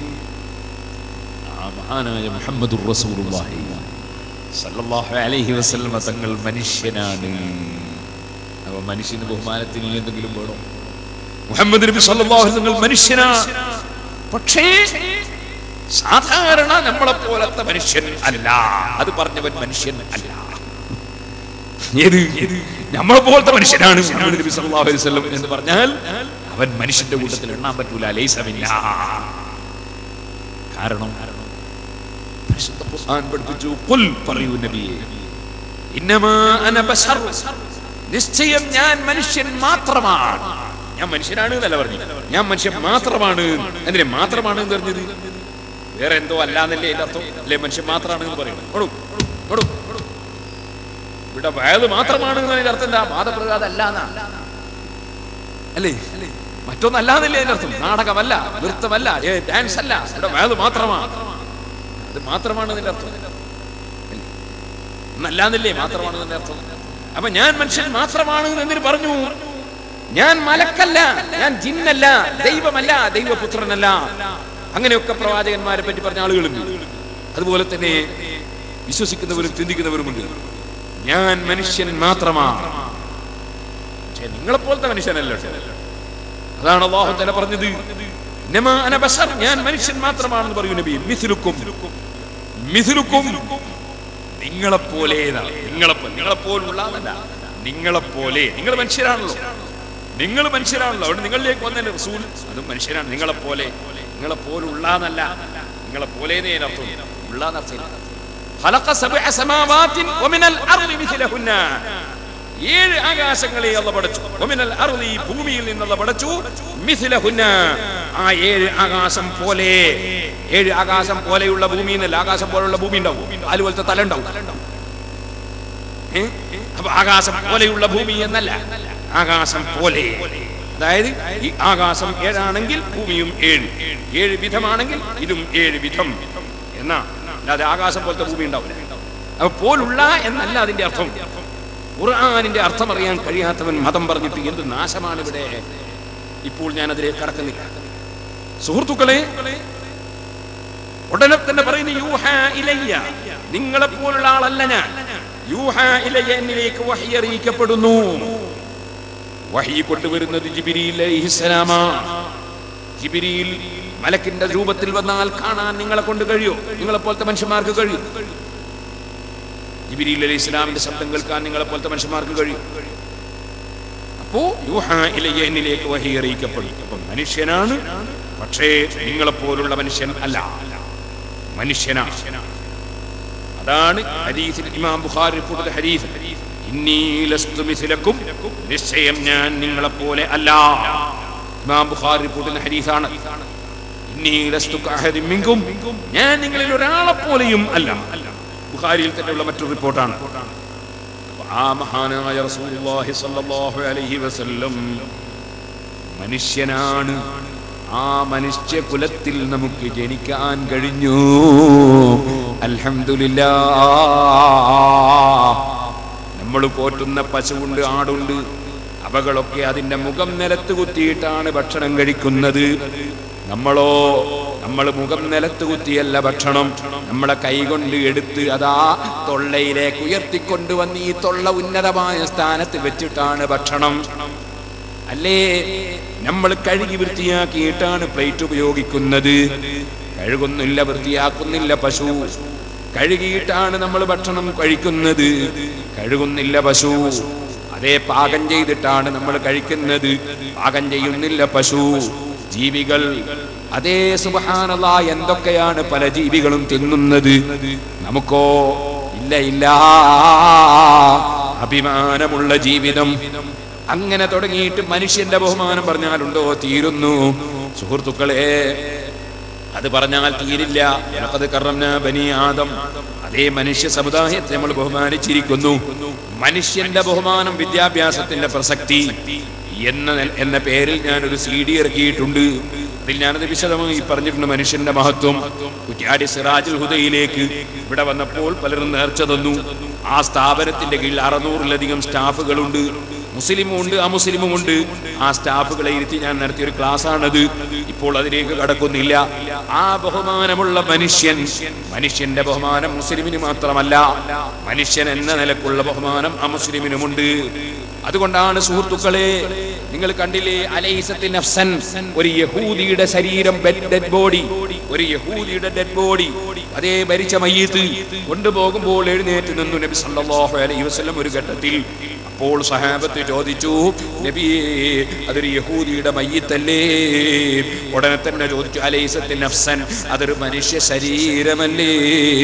ആ മഹാനായ മുഹമ്മദുർ റസൂലുള്ളാഹി സല്ലല്ലാഹു അലൈഹി വസല്ലം തങ്ങൾ മനുഷ്യനാണ് അപ്പൊ മനുഷ്യന് ബഹുമാനത്തിന് ഇനി എന്തെങ്കിലും വേണോ മുഹമ്മദ് നബി സല്ലല്ലാഹു അലൈഹി വസല്ലം മനുഷ്യനാ പക്ഷേ സാധാരണ നമ്മളെ പോലത്തെ മനുഷ്യൻ അല്ല അത് പറഞ്ഞവൻ മനുഷ്യൻ അല്ല ഏത് നമ്മളെ പോലത്തെ മനുഷ്യനാണ് മുഹമ്മദ് നബി സല്ലല്ലാഹു അലൈഹി വസല്ലം എന്ന് പറഞ്ഞാൽ അവൻ മനുഷ്യന്റെ കൂട്ടത്തിൽ എണ്ണാൻ പറ്റൂല ലൈസമില്ല കാരണം പരിശുദ്ധ ഖുർആൻ പഠിപ്പിച്ചു ഖുൽ പറയൂ നബിയെ ഇന്നമാ അന ബശർ നിശ്ചയം ഞാൻ മനുഷ്യൻ മാത്രമാണ് ഞാൻ മനുഷ്യനാണ് എന്നല്ല പറഞ്ഞു ഞാൻ മനുഷ്യൻ മാത്രമാണ് എന്തിനെ മാത്രമാണ് എന്ന് പറഞ്ഞത് വേറെ എന്തോ അല്ലാന്നല്ലേ എന്റെ അർത്ഥം അല്ലേ മനുഷ്യൻ മാത്രമാണ് എന്ന് പറയണം ഓടൂ, ഓടൂ, ഓടൂ. ഇവിടെ വയത് മാത്രമാണ് എന്നതിന്റെ അർത്ഥം എന്താ വാദപ്രകാരം അല്ല എന്നാ. അല്ലേ മറ്റൊന്നല്ലാന്നല്ലേ അതിന്റെ അർത്ഥം നാടകമല്ല നൃത്തമല്ല ഏ, ഡാൻസ് അല്ല ഇവിടെ വയത് മാത്രമാണ് അത് മാത്രമാണ് ഇതിന്റെ അർത്ഥം അല്ലേ? ഒന്നല്ലാന്നില്ലേ മാത്രമാണ് ഇതിന്റെ അർത്ഥം അപ്പൊ ഞാൻ മനുഷ്യൻ മാത്രമാണ് എന്തിന് പറഞ്ഞു ഞാൻ മലക്കല്ല ഞാൻ ജിന്നല്ല ദൈവമല്ല ദൈവപുത്രനല്ല അങ്ങനെയൊക്കെ പ്രവാചകന്മാരെ പറ്റി പറഞ്ഞ ആളുകളുണ്ട് അതുപോലെ തന്നെ വിശ്വസിക്കുന്നവരും ചിന്തിക്കുന്നവരുമുണ്ട് ഞാൻ മനുഷ്യൻ മാത്രമാണ് പക്ഷേ നിങ്ങളെ പോലത്തെ മനുഷ്യനല്ല കേട്ടോ. അതാണ് അള്ളാഹു തല പറഞ്ഞത് "ഇന്നമാ അന ബശർ", ഞാൻ മനുഷ്യൻ മാത്രമാണെന്ന് പറയൂ നബി മിഥിലുക്കും മിഥിലുക്കും നിങ്ങളെപ്പോലെ നിങ്ങളെപ്പോലെ നിങ്ങളെപ്പോലുള്ളതല്ല നിങ്ങളെപ്പോലെ നിങ്ങൾ മനുഷ്യരാണല്ലോ നിങ്ങൾ മനുഷ്യരാണല്ലോ അവിടെ നിങ്ങളിലേക്ക് വന്ന റസൂൽ അതും മനുഷ്യരാണ് നിങ്ങളെപ്പോലെ നിങ്ങളെപ്പോലുള്ളതല്ല നിങ്ങളെപ്പോലെ അർത്ഥം ഉള്ളാന്നർത്ഥം خلق سبع سماوات ومن الأرض مثلهن ഏഴ് ആകാശങ്ങളെ അല്ല പടച്ചു ഒമിനൽ അറുതി ഭൂമിയിൽ നിന്നുള്ള പടച്ചു മിഥിലഹുന്ന ആ ഏഴ് ആകാശം പോലെ ഏഴ് ആകാശം പോലെയുള്ള ഭൂമി എന്നല്ല ആകാശം പോലെയുള്ള ഭൂമി ഉണ്ടാവും അതുപോലത്തെ തല ഉണ്ടാവും ഏ? അപ്പൊ ആകാശം പോലെയുള്ള ഭൂമി എന്നല്ല ആകാശം പോലെ അതായത് ഈ ആകാശം ഏഴാണെങ്കിൽ ഭൂമിയും ഏഴ് ഏഴ് വിധമാണെങ്കിൽ ഇതും ഏഴ് വിധം എന്നാ അല്ലാതെ ആകാശം പോലത്തെ ഭൂമി ഉണ്ടാവില്ല അപ്പൊ പോലുള്ള എന്നല്ല അതിന്റെ അർത്ഥം ഖുർആാനിന്റെ അർത്ഥം അറിയാൻ കഴിയാത്തവൻ മതം പറഞ്ഞിട്ട് എന്ത് നാശമാണ് ഇവിടെ ഇപ്പോൾ ഞാൻ അതിലേക്ക് കടക്കുന്നില്ല സുഹൃത്തുക്കളെ ഉടനെ തന്നെ പറയുന്നു യൂഹ ഇലയ്യ നിങ്ങളെ പോലുള്ള ആളല്ല ഞാൻ യൂഹ ഇലയ്യ എന്നിലേക്ക് വഹി അറിയിക്കപ്പെടുന്നു വഹി കൊണ്ടുവരുന്നത് ജിബിരിയിൽ അലൈഹിസ്സലാമാ ജിബിരിയിൽ മലക്കിന്റെ രൂപത്തിൽ വന്നാൽ കാണാൻ നിങ്ങളെ കൊണ്ട് കഴിയോ നിങ്ങളെ പോലത്തെ മനുഷ്യന്മാർക്ക് കഴിയും ജിബിരിയിൽ അലൈഹി ഇസ്ലാമിന്റെ ശബ്ദം കേൾക്കാൻ നിങ്ങളെ പോലത്തെ മനുഷ്യന്മാർക്ക് കഴിയും അപ്പോ യൂഹ ഇലയ്യ എന്നിലേക്ക് വഹി അറിയിക്കപ്പെടും അപ്പൊ മനുഷ്യനാണ് പക്ഷേ നിങ്ങളെ പോലുള്ള മനുഷ്യൻ അല്ല മനുഷ്യനാണ് അതാണ് ഹദീസിൽ ഇമാം ബുഖാരി റിപ്പോർട്ട് ചെയ്ത ഹദീസ് ഇന്നീ ലസ്തു മിസ്ലക്കും നിശ്ചയം ഞാൻ നിങ്ങളെ പോലെ അല്ല ഇമാം ബുഖാരി റിപ്പോർട്ട് ചെയ്യുന്ന ഹദീസാണ് ഇന്നീ ലസ്തു കഅഹദിൻ മിൻകും ഞാൻ നിങ്ങളിൽ ഒരാളെ പോലെയും അല്ല ബുഖാരിയിൽ തന്നെയുള്ള മറ്റൊരു റിപ്പോർട്ടാണ് അപ്പൊ ആ മഹാനായ റസൂലുള്ളാഹി സ്വല്ലല്ലാഹു അലൈഹി വസല്ലം മനുഷ്യനാണ് ആ മനുഷ്യ കുലത്തിൽ നമുക്ക് ജനിക്കാൻ കഴിഞ്ഞു അൽഹംദുലില്ലാ നമ്മൾ പോറ്റുന്ന പശുവുണ്ട് ആടുണ്ട് അവകളൊക്കെ അതിന്റെ മുഖം നിലത്ത് കുത്തിയിട്ടാണ് ഭക്ഷണം കഴിക്കുന്നത് നമ്മളോ നമ്മൾ മുഖം നിലത്ത് കുത്തിയല്ല ഭക്ഷണം നമ്മളെ കൈകൊണ്ട് എടുത്ത് അതാ തൊള്ളയിലേക്ക് ഉയർത്തിക്കൊണ്ടുവന്ന് ഈ തൊള്ള ഉന്നതമായ സ്ഥാനത്ത് വെച്ചിട്ടാണ് ഭക്ഷണം അല്ലേ നമ്മൾ കഴുകി വൃത്തിയാക്കിയിട്ടാണ് പ്ലേറ്റ് ഉപയോഗിക്കുന്നത് കഴുകുന്നില്ല വൃത്തിയാക്കുന്നില്ല പശു കഴുകിയിട്ടാണ് നമ്മൾ ഭക്ഷണം കഴിക്കുന്നത് കഴുകുന്നില്ല പശു അതേ പാകം ചെയ്തിട്ടാണ് നമ്മൾ കഴിക്കുന്നത് പാകം ചെയ്യുന്നില്ല പശു ജീവികൾ അതേ സുബഹാനല്ല എന്തൊക്കെയാണ് പല ജീവികളും തിന്നുന്നത് നമുക്കോ ഇല്ല ഇല്ല അഭിമാനമുള്ള ജീവിതം അങ്ങനെ തുടങ്ങിയിട്ട് മനുഷ്യന്റെ ബഹുമാനം പറഞ്ഞാലുണ്ടോ തീരുന്നു സുഹൃത്തുക്കളെ അത് പറഞ്ഞാൽ തീരില്ല എനക്കത് കറന്ന ബനി ആദം അതേ മനുഷ്യ സമുദായത്തെ നമ്മൾ ബഹുമാനിച്ചിരിക്കുന്നു മനുഷ്യന്റെ ബഹുമാനം വിദ്യാഭ്യാസത്തിന്റെ പ്രസക്തി എന്ന നെ- എന്ന പേരിൽ ഞാൻ ഒരു സി ഡി ഇറക്കിയിട്ടുണ്ട് അതിൽ ഞാനത് വിശദമായി പറഞ്ഞിട്ടുണ്ട് മനുഷ്യന്റെ മഹത്വം കുറ്റ്യാടി സിറാജുൽ ഹുദയിലേക്ക് ഇവിടെ വന്നപ്പോൾ പലരും നേർച്ച തന്നു ആ സ്ഥാപനത്തിന്റെ കീഴിൽ അറുന്നൂറിലധികം സ്റ്റാഫുകളുണ്ട് മുസ്ലിമും ഉണ്ട് അമുസ്ലിമും ഉണ്ട് ആ സ്റ്റാഫുകളെ ഇരുത്തി ഞാൻ നടത്തിയ ഒരു ക്ലാസ് ആണത് ഇപ്പോൾ അതിലേക്ക് കടക്കുന്നില്ല ആ ബഹുമാനമുള്ള മനുഷ്യൻ മനുഷ്യന്റെ ബഹുമാനം മുസ്ലിമിന് മാത്രമല്ല മനുഷ്യൻ എന്ന നിലക്കുള്ള ബഹുമാനം അമുസ്ലിമിനുമുണ്ട് അതുകൊണ്ടാണ് സുഹൃത്തുക്കളെ നിങ്ങൾ കണ്ടില്ലേ അലൈസത്തി നഫ്സൻ ഒരു യഹൂദിയുടെ ശരീരം ഡെഡ് ബോഡി ഒരു യഹൂദിയുടെ ഡെഡ് ബോഡി അതേ മരിച്ച മയ്യത്ത് കൊണ്ടുപോകുമ്പോൾ എഴുന്നേറ്റ് നിന്നു നബി സല്ലല്ലാഹു അലൈഹി വസല്ലം ഒരു ഘട്ടത്തിൽ അപ്പോൾ സഹാബത്ത് ചോദിച്ചു നബിയേ അതൊരു യഹൂദിയുടെ മയ്യത്തല്ലേ ഉടനെ തന്നെ ചോദിച്ചു അലൈസത്തി നഫ്സൻ അതൊരു മനുഷ്യ ശരീരമല്ലേ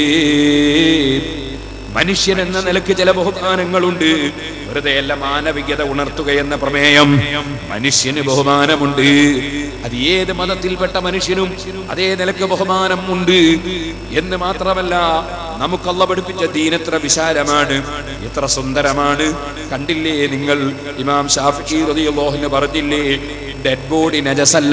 മനുഷ്യൻ എന്ന നിലക്ക് ചില ബഹുമാനങ്ങളുണ്ട് വെറുതെ അല്ല മാനവികത ഉണർത്തുക എന്ന പ്രമേയം മനുഷ്യന് ബഹുമാനമുണ്ട് അത് ഏത് മതത്തിൽപ്പെട്ട മനുഷ്യനും അതേ നിലക്ക് ബഹുമാനം ഉണ്ട് എന്ന് മാത്രമല്ല നമുക്കല്ല പഠിപ്പിച്ച ദീൻ എത്ര വിശാലമാണ് എത്ര സുന്ദരമാണ് കണ്ടില്ലേ നിങ്ങൾ ഇമാം ഷാഫി റളിയല്ലാഹു പറഞ്ഞില്ലേ ഡെഡ് ബോഡി നജസല്ല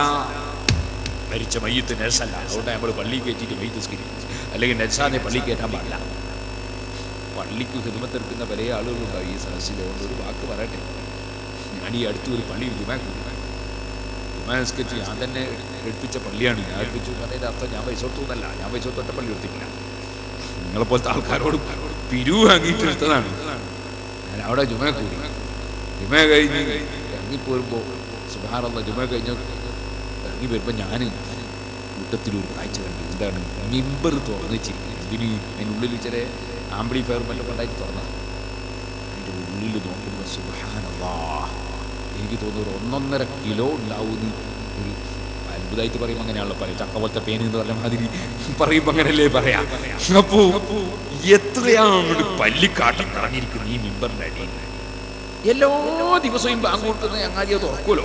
മരിച്ച മയ്യത്ത് നജസല്ല അതുകൊണ്ട് നമ്മൾ പള്ളി കയറ്റിയിട്ട് മയ്യത്ത് സ്കരിക്കും അല്ലെങ്കിൽ നജസാനെ പള്ളി കയറ്റാൻ പാടില്ല പള്ളിക്ക് ഹിതമത്തെടുക്കുന്ന പല ആളുകളുണ്ടാവും ഈ സദസ്സിൽ അതുകൊണ്ട് ഒരു വാക്ക് പറയട്ടെ ഞാൻ ഈ അടുത്ത് ഒരു പള്ളിയിൽ ജുമാക്ക് ജുമാസ്കറ്റ് ഞാൻ തന്നെ എടുപ്പിച്ച പള്ളിയാണ് ഞാൻ എടുപ്പിച്ചു അതിൻ്റെ അർത്ഥം ഞാൻ പൈസ കൊടുത്തതല്ല ഞാൻ പൈസ കൊടുത്തൊറ്റ പള്ളി എടുത്തിട്ടില്ല നിങ്ങളെപ്പോലത്തെ ആൾക്കാരോട് പിരിവ് വാങ്ങിയിട്ട് എടുത്തതാണ് ഞാൻ അവിടെ ജുമ കൂടി ജുമ കഴിഞ്ഞ് ഇറങ്ങിപ്പോരുമ്പോൾ സുധാറുള്ള ജുമ കഴിഞ്ഞ് ഇറങ്ങി വരുമ്പോൾ ഞാൻ കൂട്ടത്തിൽ ഒരു കാഴ്ച കണ്ടു എന്താണ് മിമ്പർ തുറന്നു വെച്ചിരിക്കുന്നത് ഇതിന് അതിനുള്ളിൽ ചില ആംബ്ലിഫയർ മറ്റും കൊണ്ടായിട്ട് തുറന്നത് അതിൻ്റെ ഉള്ളിൽ നോക്കുമ്പോൾ സുബാനല്ലാ എനിക്ക് തോന്നുന്നു ഒരു ഒന്നൊന്നര കിലോ ഉണ്ടാവുന്ന ഒരു അത്ഭുതമായിട്ട് പറയുമ്പോൾ അങ്ങനെയാണല്ലോ പറയാം ചക്ക പോലത്തെ പേന് എന്ന് പറഞ്ഞ മാതിരി പറയുമ്പോൾ അങ്ങനെയല്ലേ പറയാം അപ്പോ എത്രയാണ് പല്ലിക്കാട്ടം നിറഞ്ഞിരിക്കുന്നു ഈ മിമ്പറിന്റെ അടിയിൽ എല്ലാ ദിവസവും ബാങ്ക് കൊടുക്കുന്ന ഞങ്ങാതിയെ തുറക്കുമല്ലോ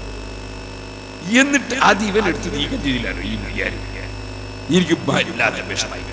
എന്നിട്ട് അത് ഇവൻ എടുത്ത് നീക്കം ചെയ്തില്ലാലോ ഈ മുയ്യാരി എനിക്ക് വല്ലാത്ത വിഷമായി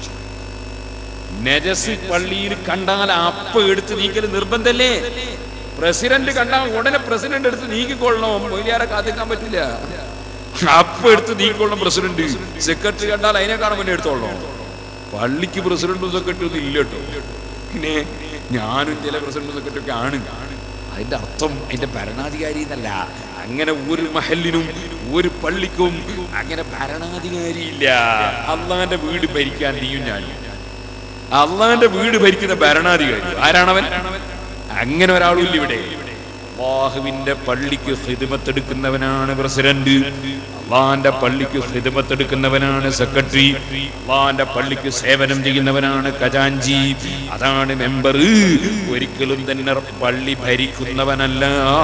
നജസ് പള്ളിയിൽ കണ്ടാൽ അപ്പ എടുത്ത് നീക്കൽ നിർബന്ധല്ലേ പ്രസിഡന്റ് കണ്ടാൽ ഉടനെ പ്രസിഡന്റ് എടുത്ത് നീക്കിക്കൊള്ളണം മൊയ്ലിയാരെ കാത്തിക്കാൻ പറ്റില്ല അപ്പ എടുത്ത് നീക്കിക്കൊള്ളണം പ്രസിഡന്റ് സെക്രട്ടറി കണ്ടാൽ അതിനെ കാണാൻ വേണ്ടി എടുത്തോളണം പള്ളിക്ക് പ്രസിഡന്റും സെക്രട്ടറി ഒന്നും ഇല്ല കേട്ടോ പിന്നെ ഞാനും ചില പ്രസിഡന്റും സെക്രട്ടറി ഒക്കെ ആണ് അതിന്റെ അർത്ഥം അതിന്റെ ഭരണാധികാരി എന്നല്ല അങ്ങനെ ഒരു മഹലിനും ഒരു പള്ളിക്കും അങ്ങനെ ഭരണാധികാരി ഇല്ല അള്ളാന്റെ വീട് ഭരിക്കാൻ നീയും ഞാനും അള്ളാന്റെ വീട് ഭരിക്കുന്ന ഭരണാധികാരി ആരാണവൻ അങ്ങനെ ഒരാളും ഇല്ല ഇവിടെ അള്ളാഹുവിന്റെ പള്ളിക്ക് ഹിദമത്തെടുക്കുന്നവനാണ് പ്രസിഡന്റ് അള്ളാന്റെ പള്ളിക്ക് ഹിദമത്തെടുക്കുന്നവനാണ് സെക്രട്ടറി അള്ളാന്റെ പള്ളിക്ക് സേവനം ചെയ്യുന്നവനാണ് ഖജാൻജി അതാണ് മെമ്പർ ഒരിക്കലും തന്നെ പള്ളി ഭരിക്കുന്നവനല്ല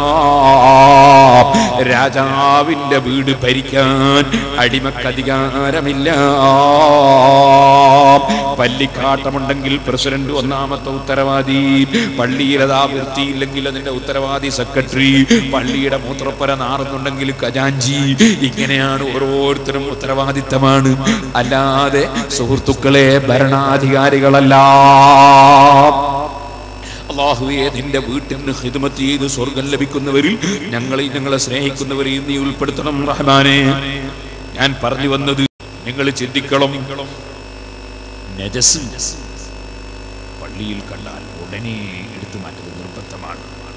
രാജാവിന്റെ വീട് ഭരിക്കാൻ അടിമക്കധികാരമില്ല പള്ളിക്കാട്ടമുണ്ടെങ്കിൽ പ്രസിഡന്റ് ഒന്നാമത്തെ ഉത്തരവാദി പള്ളിയിൽ അതാ വൃത്തിയില്ലെങ്കിൽ അതിന്റെ ഉത്തരവാദി സെക്രട്ടറി പള്ളിയുടെ മൂത്രപ്പര നാറുന്നുണ്ടെങ്കിൽ ഖജാൻജി ഇങ്ങനെയാണ് ഓരോരുത്തരും ഉത്തരവാദിത്തമാണ് അല്ലാതെ സുഹൃത്തുക്കളെ ഭരണാധികാരികളല്ല അള്ളാഹുവെ നിന്റെ വീട്ടിന് ഹിദ്മത്ത് ചെയ്ത് സ്വർഗം ലഭിക്കുന്നവരിൽ ഞങ്ങളെ ഞങ്ങളെ സ്നേഹിക്കുന്നവരെയും നീ ഉൾപ്പെടുത്തണം റഹ്മാനെ ഞാൻ പറഞ്ഞു വന്നത് നിങ്ങൾ ചിന്തിക്കണം നജസ് പള്ളിയിൽ കണ്ടാൽ ഉടനെ എടുത്തു മാറ്റുന്നത് നിർബന്ധമാണ്